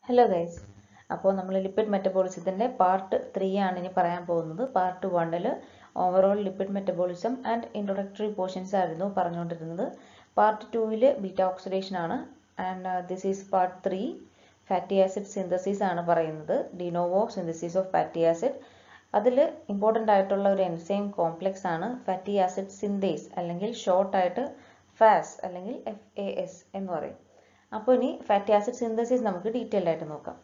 hello guys അപ്പോൾ നമ്മൾ lipid മെറ്റബോളിസത്തിൻ്റെ part three ആണ് ഇനി പറയാൻ പോകുന്നത് പാർട്ട് വണ്ണിൽ overall lipid metabolism and introductory portions ആയിരുന്നു പറഞ്ഞുകൊണ്ടിരുന്നത് പാർട്ട് ടൂവിൽ ബീറ്റ ഓക്സിഡേഷൻ ആണ് and this is part three fatty acid synthesis ആണ് പറയുന്നത് de novo synthesis of fatty acid അതിൽ ഇമ്പോർട്ടൻ്റ് ആയിട്ടുള്ള ഒരു എൻസൈം കോംപ്ലെക്സ് ആണ് ഫാറ്റി ആസിഡ് സിന്തേസ് അല്ലെങ്കിൽ ഷോർട്ടായിട്ട് ഫാസ് അല്ലെങ്കിൽ എഫ് എ എസ് എന്ന് പറയും അപ്പോൾ ഇനി ഫാറ്റി ആസിഡ് സിന്തസിസ് നമുക്ക് ഡീറ്റെയിൽ ആയിട്ട് നോക്കാം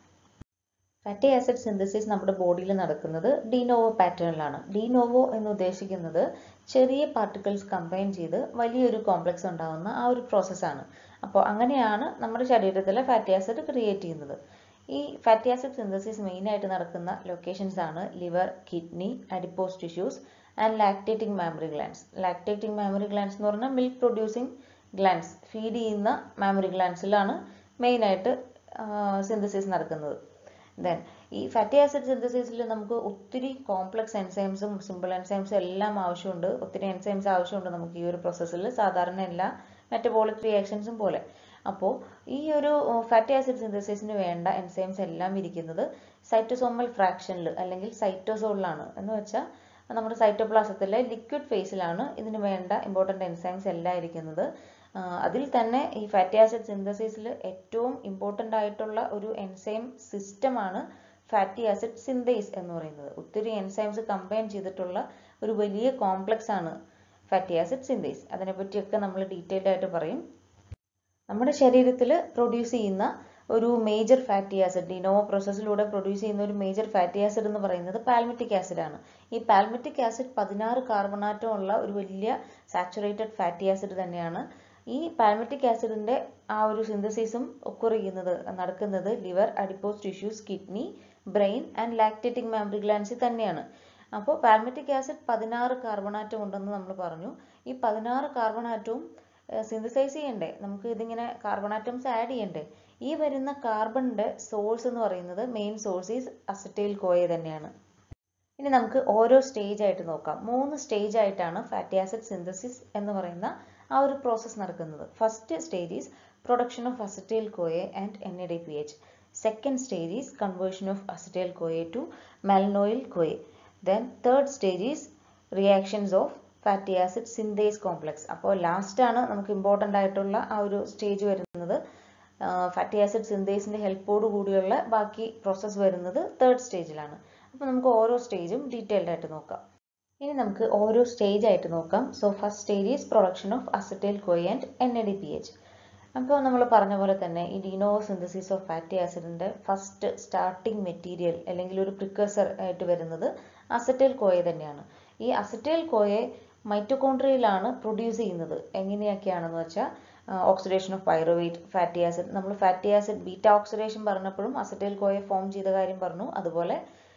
ഫാറ്റി ആസിഡ് സിന്തസിസ് നമ്മുടെ ബോഡിയിൽ നടക്കുന്നത് ഡിനോവോ പാറ്റേണിലാണ് ഡിനോവോ എന്ന് ഉദ്ദേശിക്കുന്നത് ചെറിയ പാർട്ടിക്കിൾസ് കമ്പൈൻ ചെയ്ത് വലിയൊരു കോംപ്ലക്സ് ഉണ്ടാകുന്ന ആ ഒരു പ്രോസസ്സാണ് അപ്പോൾ അങ്ങനെയാണ് നമ്മുടെ ശരീരത്തിലെ ഫാറ്റി ആസിഡ് ക്രിയേറ്റ് ചെയ്യുന്നത് ഈ ഫാറ്റി ആസിഡ് സിന്തസിസ് മെയിനായിട്ട് നടക്കുന്ന ലൊക്കേഷൻസ് ആണ് liver kidney adipose tissues and lactating mammary glands lactating mammary glands എന്ന് പറഞ്ഞാൽ മിൽക്ക് പ്രൊഡ്യൂസിങ് ഗ്ലാൻസ് ഫീഡ് ചെയ്യുന്ന മാമറി ഗ്ലാൻസിലാണ് മെയിനായിട്ട് സിന്തസിസ് നടക്കുന്നത് ദെൻ ഈ ഫാറ്റി ആസിഡ് സിന്തസിസിൽ നമുക്ക് ഒത്തിരി കോംപ്ലക്സ് എൻസൈംസും സിമ്പിൾ എൻസൈംസും എല്ലാം ആവശ്യമുണ്ട് ഒത്തിരി എൻസൈംസ് ആവശ്യമുണ്ട് നമുക്ക് ഈ ഒരു പ്രോസസ്സിൽ സാധാരണ എല്ലാ മെറ്റബോളിക് റിയാക്ഷൻസും പോലെ അപ്പോൾ ഈ ഒരു ഫാറ്റി ആസിഡ് സിന്തസിസിന് വേണ്ട എൻസൈംസ് എല്ലാം ഇരിക്കുന്നത് സൈറ്റോസോമൽ ഫ്രാക്ഷനിൽ അല്ലെങ്കിൽ സൈറ്റോസോളിലാണ് എന്ന് വെച്ചാൽ നമ്മുടെ സൈറ്റോപ്ലാസത്തിലെ ലിക്വിഡ് ഫേസിലാണ് ഇതിന് വേണ്ട ഇമ്പോർട്ടൻ്റ് എൻസൈംസ് എല്ലാം ഇരിക്കുന്നത് അതിൽ തന്നെ ഈ ഫാറ്റി ആസിഡ് സിന്തസിസിൽ ഏറ്റവും ഇമ്പോർട്ടൻ്റ് ആയിട്ടുള്ള ഒരു എൻസൈം സിസ്റ്റമാണ് ഫാറ്റി ആസിഡ് സിന്തേസ് എന്ന് പറയുന്നത് ഒത്തിരി എൻസൈംസ് കമ്പൈൻ ചെയ്തിട്ടുള്ള ഒരു വലിയ കോംപ്ലക്സ് ആണ് ഫാറ്റി ആസിഡ് സിന്തേസ് അതിനെപ്പറ്റിയൊക്കെ നമ്മൾ ഡീറ്റെയിൽഡ് ആയിട്ട് പറയും നമ്മുടെ ശരീരത്തിൽ പ്രൊഡ്യൂസ് ചെയ്യുന്ന ഒരു മേജർ ഫാറ്റി ആസിഡ് ഡിനോവോ പ്രോസസ്സിലൂടെ പ്രൊഡ്യൂസ് ചെയ്യുന്ന ഒരു മേജർ ഫാറ്റി ആസിഡ് എന്ന് പറയുന്നത് പാൽമിറ്റിക് ആസിഡ് ആണ് ഈ പാൽമിറ്റിക് ആസിഡ് പതിനാറ് കാർബണാറ്റം ഉള്ള ഒരു വലിയ സാച്ചുറേറ്റഡ് ഫാറ്റി ആസിഡ് തന്നെയാണ് ഈ പാൽമിറ്റിക് ആസിഡിന്റെ ആ ഒരു സിന്തസിസും ഒക്കുർ ചെയ്യുന്നത് നടക്കുന്നത് liver adipose tissues kidney brain and lactating mammary ഗ്ലാൻസിൽ തന്നെയാണ് അപ്പോൾ പാൽമിറ്റിക് ആസിഡ് പതിനാറ് കാർബണാറ്റം ഉണ്ടെന്ന് നമ്മൾ പറഞ്ഞു ഈ പതിനാറ് കാർബണാറ്റവും സിന്തസൈസ് ചെയ്യണ്ടേ നമുക്ക് ഇതിങ്ങനെ കാർബൺ ആറ്റംസ് ആഡ് ചെയ്യണ്ടേ ഈ വരുന്ന കാർബണിന്റെ സോഴ്സ് എന്ന് പറയുന്നത് main source is acetyl CoA തന്നെയാണ് ഇനി നമുക്ക് ഓരോ സ്റ്റേജ് ആയിട്ട് നോക്കാം മൂന്ന് സ്റ്റേജ് ആയിട്ടാണ് ഫാറ്റി ആസിഡ് സിന്തസിസ് എന്ന് പറയുന്ന ആ ഒരു പ്രോസസ്സ് നടക്കുന്നത് first stage is production of acetyl CoA and N A D P H second stage is conversion of acetyl CoA to malonyl CoA then third stage is reactions of fatty acid synthase complex അപ്പോൾ last ആണ് നമുക്ക് important ആയിട്ടുള്ള ആ ഒരു stage വരുന്നത് fatty acid സിന്തേസിന്റെ ഹെൽപ്പോട് കൂടിയുള്ള ബാക്കി process വരുന്നത് തേർഡ് സ്റ്റേജിലാണ് അപ്പോൾ നമുക്ക് ഓരോ സ്റ്റേജും ഡീറ്റെയിൽഡ് ആയിട്ട് നോക്കാം ഇനി നമുക്ക് ഓരോ സ്റ്റേജ് ആയിട്ട് നോക്കാം so first stage is production of acetyl CoA and N A D P H അപ്പോൾ നമ്മൾ പറഞ്ഞ പോലെ തന്നെ ഈ ഡിനോവോ സിന്തസിസ് ഓഫ് ഫാറ്റി ആസിഡിന്റെ ഫസ്റ്റ് സ്റ്റാർട്ടിംഗ് മെറ്റീരിയൽ അല്ലെങ്കിൽ ഒരു പ്രിക്കേഴ്സർ ആയിട്ട് വരുന്നത് അസറ്റൈൽ കോയ തന്നെയാണ് ഈ അസറ്റൈൽ കോയെ മൈറ്റോകോൺട്രിയയിലാണ് പ്രൊഡ്യൂസ് ചെയ്യുന്നത് എങ്ങനെയൊക്കെയാണെന്ന് വെച്ചാൽ oxidation of pyruvate fatty acid നമ്മൾ ഫാറ്റി ആസിഡ് ബീറ്റ ഓക്സിഡേഷൻ പറഞ്ഞപ്പോഴും അസറ്റൈൽ കോയെ ഫോം ചെയ്ത കാര്യം പറഞ്ഞു അതുപോലെ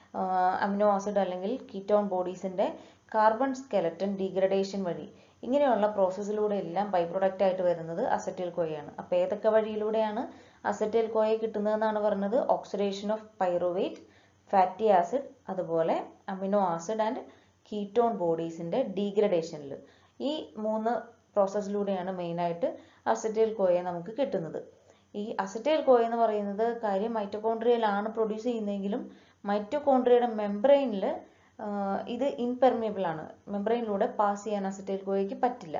അമിനോ ആസിഡ് അല്ലെങ്കിൽ കീറ്റോൺ ബോഡീസിന്റെ കാർബൺ സ്കെലറ്റൻ ഡീഗ്രഡേഷൻ വഴി ഇങ്ങനെയുള്ള പ്രോസസ്സിലൂടെ എല്ലാം ബൈ പ്രൊഡക്റ്റ് ആയിട്ട് വരുന്നത് അസറ്റൈൽ കോയയാണ് അപ്പോൾ ഏതൊക്കെ വഴിയിലൂടെയാണ് അസറ്റൈൽ കോയ കിട്ടുന്നതെന്നാണ് പറഞ്ഞത് oxidation of pyruvate fatty acid അതുപോലെ അമിനോ ആസിഡ് ആൻഡ് കീറ്റോൺ ബോഡീസിന്റെ ഡീഗ്രഡേഷനിൽ ഈ മൂന്ന് പ്രോസസ്സിലൂടെയാണ് മെയിനായിട്ട് അസറ്റൈൽ കോയ നമുക്ക് കിട്ടുന്നത് ഈ അസറ്റൈൽ കോയ എന്ന് പറയുന്നത് കാര്യം മൈറ്റോകോൺട്രിയയിലാണ് പ്രൊഡ്യൂസ് ചെയ്യുന്നതെങ്കിലും മൈറ്റോകോൺട്രിയയുടെ മെംബ്രെയിനിൽ ഇത് ഇംപെർമിയബിൾ ആണ് മെംബ്രെയിനിലൂടെ പാസ് ചെയ്യാൻ അസറ്റൈൽ കോയയ്ക്ക് പറ്റില്ല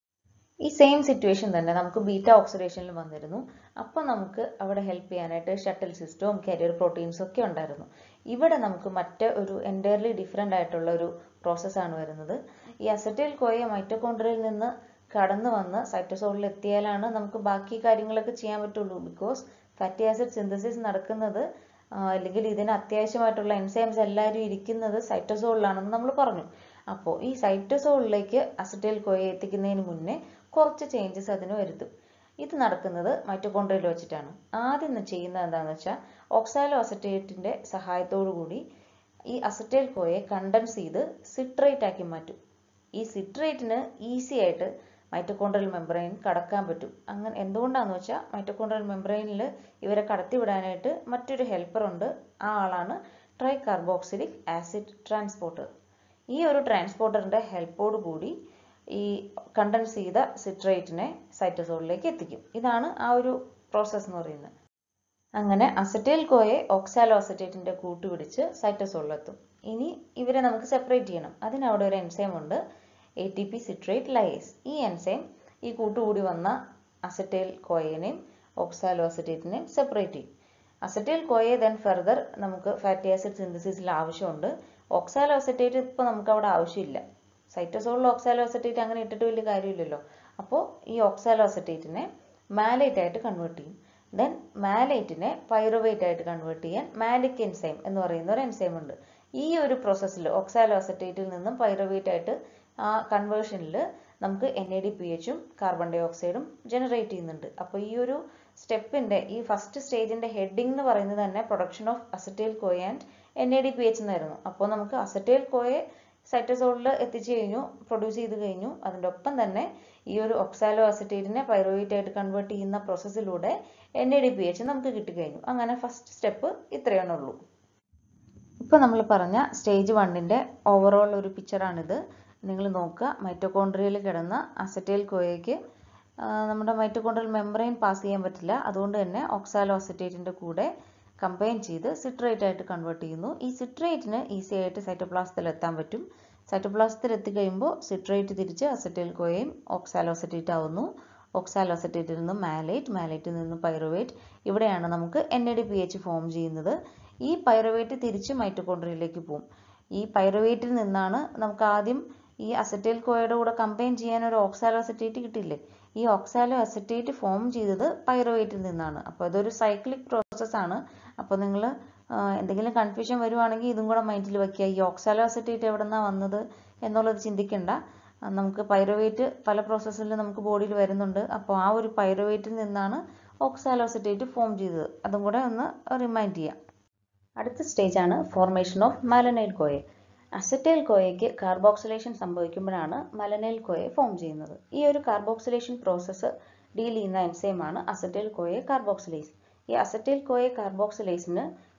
ഈ സെയിം സിറ്റുവേഷൻ തന്നെ നമുക്ക് ബീറ്റ ഓക്സിഡേഷനിൽ വന്നിരുന്നു അപ്പോൾ നമുക്ക് അവിടെ ഹെൽപ്പ് ചെയ്യാനായിട്ട് ഷട്ടിൽ സിസ്റ്റവും കരിയർ പ്രോട്ടീൻസും ഒക്കെ ഉണ്ടായിരുന്നു ഇവിടെ നമുക്ക് മറ്റ് ഒരു എൻറ്റയർലി ഡിഫറെൻ്റ് ആയിട്ടുള്ള ഒരു പ്രോസസ്സാണ് വരുന്നത് ഈ അസറ്റൈൽ കോയ മൈറ്റോകോൺട്രിയയിൽ നിന്ന് കടന്നു വന്ന് സൈറ്റോസോളിൽ എത്തിയാലാണ് നമുക്ക് ബാക്കി കാര്യങ്ങളൊക്കെ ചെയ്യാൻ പറ്റുള്ളൂ ബിക്കോസ് ഫാറ്റി ആസിഡ് സിന്തസിസ് നടക്കുന്നത് അല്ലെങ്കിൽ ഇതിന് അത്യാവശ്യമായിട്ടുള്ള എൻസൈംസ് എല്ലാവരും ഇരിക്കുന്നത് സൈറ്റോസോളിലാണെന്ന് നമ്മൾ പറഞ്ഞു അപ്പോൾ ഈ സൈറ്റോസോളിലേക്ക് അസറ്റൈൽ കോയ എത്തിക്കുന്നതിന് മുന്നേ കുറച്ച് ചേഞ്ചസ് അതിന് വരുത്തും ഇത് നടക്കുന്നത് മൈറ്റോകോൺട്രിയയിൽ വെച്ചിട്ടാണ് ആദ്യം ചെയ്യുന്നത് എന്താണെന്ന് വെച്ചാൽ ഓക്സാലോ അസറ്റേറ്റിന്റെ സഹായത്തോടു കൂടി ഈ അസറ്റൈൽ കോയെ കണ്ടൻസ് ചെയ്ത് സിട്രേറ്റ് ആക്കി മാറ്റും ഈ സിട്രേറ്റിന് ഈസി ആയിട്ട് മൈറ്റോകോൺട്രിയൽ മെംബ്രെയിൻ കടക്കാൻ പറ്റും അങ്ങനെ എന്തുകൊണ്ടാണെന്ന് വെച്ചാൽ മൈറ്റോകോൺട്രിയൽ മെംബ്രെയിനിൽ ഇവരെ കടത്തിവിടാനായിട്ട് മറ്റൊരു ഹെൽപ്പർ ഉണ്ട് ആ ആളാണ് ട്രൈ കാർബോക്സിലിക് ആസിഡ് ട്രാൻസ്പോർട്ടർ ഈ ഒരു ട്രാൻസ്പോർട്ടറിന്റെ ഹെൽപ്പോട് കൂടി ഈ കണ്ടൻസ് ചെയ്ത സിട്രേറ്റിനെ സൈറ്റോസോളിലേക്ക് എത്തിക്കും ഇതാണ് ആ ഒരു പ്രോസസ്സ് എന്ന് പറയുന്നത് അങ്ങനെ അസറ്റൈൽ കോയെ ഓക്സാലോ അസറ്റേറ്റിന്റെ കൂട്ടുപിടിച്ച് സൈറ്റസോളിലെത്തും ഇനി ഇവരെ നമുക്ക് സെപ്പറേറ്റ് ചെയ്യണം അതിനവിടെ ഒരു എൻസൈം ഉണ്ട് A T P citrate lyase ഈ എൻസൈം ഈ കൂട്ടുകൂടി വന്ന അസറ്റൈൽ കോയേനെയും ഓക്സാലോ അസറ്റേറ്റിനെയും സെപ്പറേറ്റ് ചെയ്യും അസറ്റൈൽ കോയെ ദെൻ ഫെർദർ നമുക്ക് ഫാറ്റി ആസിഡ് സിന്തസിസിൽ ആവശ്യമുണ്ട് ഓക്സാലോ അസറ്റേറ്റ് ഇപ്പോൾ നമുക്ക് അവിടെ ആവശ്യമില്ല സൈറ്റസോളിൽ ഓക്സാലോ അസറ്റേറ്റ് അങ്ങനെ ഇട്ടിട്ട് വലിയ കാര്യമില്ലല്ലോ അപ്പോൾ ഈ ഓക്സാലോ അസറ്റേറ്റിനെ മാലേറ്റ് ആയിട്ട് കൺവേർട്ട് ചെയ്യും ദെൻ മാലേറ്റിനെ പൈറുവേറ്റ് ആയിട്ട് കൺവേർട്ട് ചെയ്യാൻ മാലിക് എൻസൈം എന്ന് പറയുന്ന ഒരു എൻസൈം ഉണ്ട് ഈ ഒരു പ്രോസസ്സിൽ ഓക്സാലോ അസറ്റേറ്റിൽ നിന്നും പൈറുവേറ്റ് ആയിട്ട് ആ കൺവേർഷനിൽ നമുക്ക് എൻ എ ഡി പി എച്ചും കാർബൺ ഡൈ ഓക്സൈഡും ജനറേറ്റ് ചെയ്യുന്നുണ്ട് അപ്പോൾ ഈ ഒരു സ്റ്റെപ്പിന്റെ ഈ ഫസ്റ്റ് സ്റ്റേജിന്റെ ഹെഡിങ് എന്ന് പറയുന്നത് തന്നെ production of acetyl CoA and N A D P H എന്നായിരുന്നു അപ്പോൾ നമുക്ക് അസറ്റൈൽ കോയെ സൈറ്റസോളിൽ എത്തിച്ചു കഴിഞ്ഞു പ്രൊഡ്യൂസ് ചെയ്ത് കഴിഞ്ഞു അതിൻ്റെ ഒപ്പം തന്നെ ഈ ഒരു ഒക്സാലോ അസറ്റേറ്റിനെ പൈറോയിറ്റ് ആയിട്ട് കൺവേർട്ട് ചെയ്യുന്ന പ്രോസസ്സിലൂടെ N A D P H നമുക്ക് കിട്ടിക്കഴിഞ്ഞു അങ്ങനെ ഫസ്റ്റ് സ്റ്റെപ്പ് ഇത്രയാണുള്ളൂ ഇപ്പോൾ നമ്മൾ പറഞ്ഞ സ്റ്റേജ് വണ്ണിൻ്റെ ഓവറോൾ ഒരു പിക്ചറാണിത് നിങ്ങൾ നോക്കുക മൈറ്റോകോൺട്രിയയിൽ കിടന്ന അസറ്റൈൽ കോയയ്ക്ക് നമ്മുടെ മൈറ്റോകോൺട്രിയൽ മെമ്പറൈൻ പാസ് ചെയ്യാൻ പറ്റില്ല അതുകൊണ്ട് തന്നെ ഒക്സാലോ അസറ്റേറ്റിൻ്റെ കൂടെ കമ്പൈൻ ചെയ്ത് സിട്രേറ്റ് ആയിട്ട് കൺവേർട്ട് ചെയ്യുന്നു ഈ സിട്രേറ്റിന് ഈസി ആയിട്ട് സൈറ്റോപ്ലാസത്തിൽ എത്താൻ പറ്റും സൈറ്റോപ്ലാസത്തിൽ എത്തിക്കഴിയുമ്പോൾ സിട്രേറ്റ് തിരിച്ച് അസറ്റൈൽ കോയയും ഓക്സാലോ അസറ്റേറ്റ് ആവുന്നു ഓക്സാലോ അസറ്റേറ്റിൽ നിന്ന് മാലേറ്റ് മാലേറ്റിൽ നിന്ന് പൈറുവേറ്റ് ഇവിടെയാണ് നമുക്ക് N A D P H form ചെയ്യുന്നത് ഈ പൈറുവേറ്റ് തിരിച്ച് മൈറ്റോകോൺട്രിയയിലേക്ക് പോകും ഈ പൈറുവേറ്റിൽ നിന്നാണ് നമുക്ക് ആദ്യം ഈ അസറ്റൈൽ കോയയുടെ കൂടെ കമ്പൈൻ ചെയ്യാൻ ഒരു ഓക്സാലോ അസറ്റേറ്റ് കിട്ടില്ലേ ഈ ഓക്സാലോ അസറ്റേറ്റ് ഫോം ചെയ്തത് പൈറുവേറ്റിൽ നിന്നാണ് അപ്പോൾ ഇതൊരു സൈക്ലിക് പ്രോസസ് ആണ് അപ്പോൾ നിങ്ങൾ എന്തെങ്കിലും കൺഫ്യൂഷൻ വരുവാണെങ്കിൽ ഇതും കൂടെ മൈൻഡിൽ വെക്കുക ഈ ഓക്സാലോ അസറ്റേറ്റ് എവിടെ നിന്നാണ് വന്നത് എന്നുള്ളത് ചിന്തിക്കണ്ട നമുക്ക് പൈറുവേറ്റ് പല പ്രോസസ്സിൽ നമുക്ക് ബോഡിയിൽ വരുന്നുണ്ട് അപ്പോൾ ആ ഒരു പൈറുവേറ്റിൽ നിന്നാണ് ഓക്സാലോ അസറ്റേറ്റ് ഫോം ചെയ്തത് അതും കൂടെ ഒന്ന് റിമൈൻഡ് ചെയ്യാം അടുത്ത സ്റ്റേജ് ആണ് formation of malonyl CoA acetyl കോയയ്ക്ക് കാർബോക്സിലേഷൻ സംഭവിക്കുമ്പോഴാണ് മലനൈൽ കോയെ ഫോം ചെയ്യുന്നത് ഈ ഒരു കാർബോക്സിലേഷൻ പ്രോസസ്സ് ഡീൽ ചെയ്യുന്ന എൻസൈമാണ് അസറ്റൈൽ കോയെ കാർബോക്സിലേസ് ഈ അസറ്റൈൽ കോയെ കാർബോക്സിലേസിന്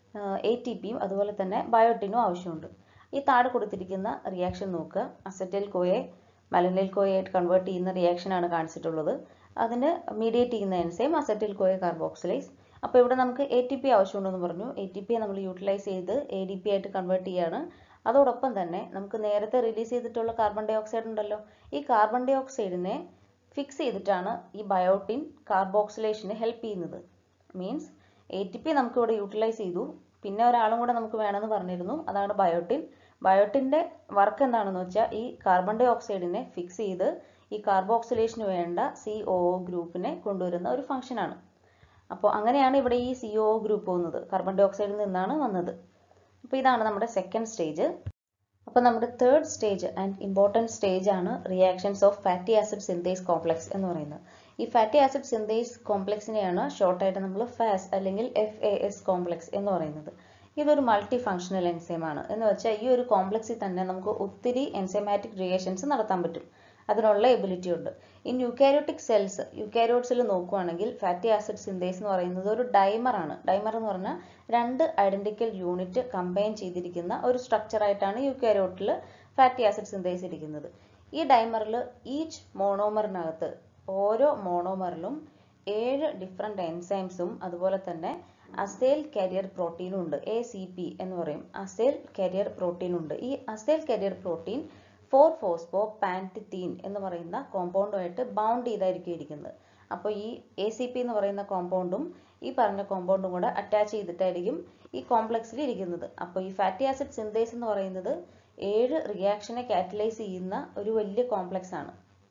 എ ടി പിയും അതുപോലെ തന്നെ ബയോട്ടിനും ആവശ്യമുണ്ട് ഈ താഴെ കൊടുത്തിരിക്കുന്ന റിയാക്ഷൻ നോക്കുക അസറ്റൈൽ കോയെ മലനൈൽ കോയായിട്ട് കൺവേർട്ട് ചെയ്യുന്ന റിയാക്ഷനാണ് കാണിച്ചിട്ടുള്ളത് അതിന് മീഡിയേറ്റ് ചെയ്യുന്ന എൻസൈം അസറ്റൈൽ കോയെ കാർബോക്സിലേസ് അപ്പോൾ ഇവിടെ നമുക്ക് എ ടി പി ആവശ്യമുണ്ടെന്ന് പറഞ്ഞു എ ടി പിയെ നമ്മൾ യൂട്ടിലൈസ് ചെയ്ത് എ ഡി പി ആയിട്ട് കൺവേർട്ട് ചെയ്യാണ് അതോടൊപ്പം തന്നെ നമുക്ക് നേരത്തെ റിലീസ് ചെയ്തിട്ടുള്ള കാർബൺ ഡൈ ഓക്സൈഡ് ഉണ്ടല്ലോ ഈ കാർബൺ ഡൈ ഓക്സൈഡിനെ ഫിക്സ് ചെയ്തിട്ടാണ് ഈ ബയോട്ടിൻ കാർബോക്സിലേഷന് ഹെൽപ്പ് ചെയ്യുന്നത് മീൻസ് എ ടി പി നമുക്ക് ഇവിടെ യൂട്ടിലൈസ് ചെയ്തു പിന്നെ ഒരാളും കൂടെ നമുക്ക് വേണമെന്ന് പറഞ്ഞിരുന്നു അതാണ് ബയോട്ടിൻ ബയോട്ടിൻ്റെ വർക്ക് എന്താണെന്ന് വെച്ചാൽ ഈ കാർബൺ ഡൈ ഓക്സൈഡിനെ ഫിക്സ് ചെയ്ത് ഈ കാർബോക്സിലേഷന് വേണ്ട സി ഒ ഗ്രൂപ്പിനെ കൊണ്ടുവരുന്ന ഒരു ഫംഗ്ഷനാണ് അപ്പോൾ അങ്ങനെയാണ് ഇവിടെ ഈ സി ഒ ഗ്രൂപ്പ് വന്നത് കാർബൺ ഡൈ ഓക്സൈഡിൽ നിന്നാണ് വന്നത് അപ്പോൾ ഇതാണ് നമ്മുടെ സെക്കൻഡ് സ്റ്റേജ് അപ്പോൾ നമ്മുടെ third stage and important stage ആണ് reactions of fatty acid synthase complex എന്ന് പറയുന്നത് ഈ ഫാറ്റി ആസിഡ് സിന്തേസ് കോംപ്ലക്സിനെയാണ് ഷോർട്ടായിട്ട് നമ്മൾ ഫാസ് അല്ലെങ്കിൽ എഫ് എ എസ് കോംപ്ലക്സ് എന്ന് പറയുന്നത് ഇതൊരു മൾട്ടി ഫങ്ഷണൽ എൻസൈം ആണ് എന്ന് വെച്ചാൽ ഈ ഒരു കോംപ്ലക്സിൽ തന്നെ നമുക്ക് ഒത്തിരി എൻസൈമാറ്റിക് റിയേഷൻസ് നടത്താൻ പറ്റും അതിനുള്ള എബിലിറ്റി ഉണ്ട് ഇൻ യൂക്കാരിയോട്ടിക് സെൽസ് യൂക്കാരിയോട്സിൽ നോക്കുവാണെങ്കിൽ ഫാറ്റി ആസിഡ് സിന്തേസ് എന്ന് പറയുന്നത് ഒരു ഡൈമർ ആണ് ഡൈമർ എന്ന് പറഞ്ഞാൽ രണ്ട് ഐഡന്റിക്കൽ യൂണിറ്റ് കമ്പൈൻ ചെയ്തിരിക്കുന്ന ഒരു സ്ട്രക്ചർ ആയിട്ടാണ് യൂക്കാരിയോട്ടിൽ ഫാറ്റി ആസിഡ് സിന്തേസ് ഇരിക്കുന്നത് ഈ ഡൈമറിൽ ഈച്ച് മോണോമറിനകത്ത് ഓരോ മോണോമറിലും ഏഴ് ഡിഫറെൻ്റ് എൻസൈംസും അതുപോലെ തന്നെ അസേൽ കാരിയർ പ്രോട്ടീനും ഉണ്ട് എ സി പി എന്ന് പറയും അസേൽ കാരിയർ പ്രോട്ടീൻ ഉണ്ട് ഈ acyl carrier protein four phosphopantetheine എന്ന് പറയുന്ന കോമ്പൗണ്ടുമായിട്ട് ബൗണ്ട് ചെയ്തായിരിക്കും ഇരിക്കുന്നത് അപ്പോൾ ഈ എ സി പി എന്ന് പറയുന്ന കോമ്പൗണ്ടും ഈ പറഞ്ഞ കോമ്പൗണ്ടും കൂടെ അറ്റാച്ച് ചെയ്തിട്ടായിരിക്കും ഈ കോംപ്ലക്സിൽ ഇരിക്കുന്നത് അപ്പോൾ ഈ ഫാറ്റി ആസിഡ് സിന്തേസ് എന്ന് പറയുന്നത് ഏഴ് റിയാക്ഷനെ കാറ്റലൈസ് ചെയ്യുന്ന ഒരു വലിയ കോംപ്ലക്സ് ആണ്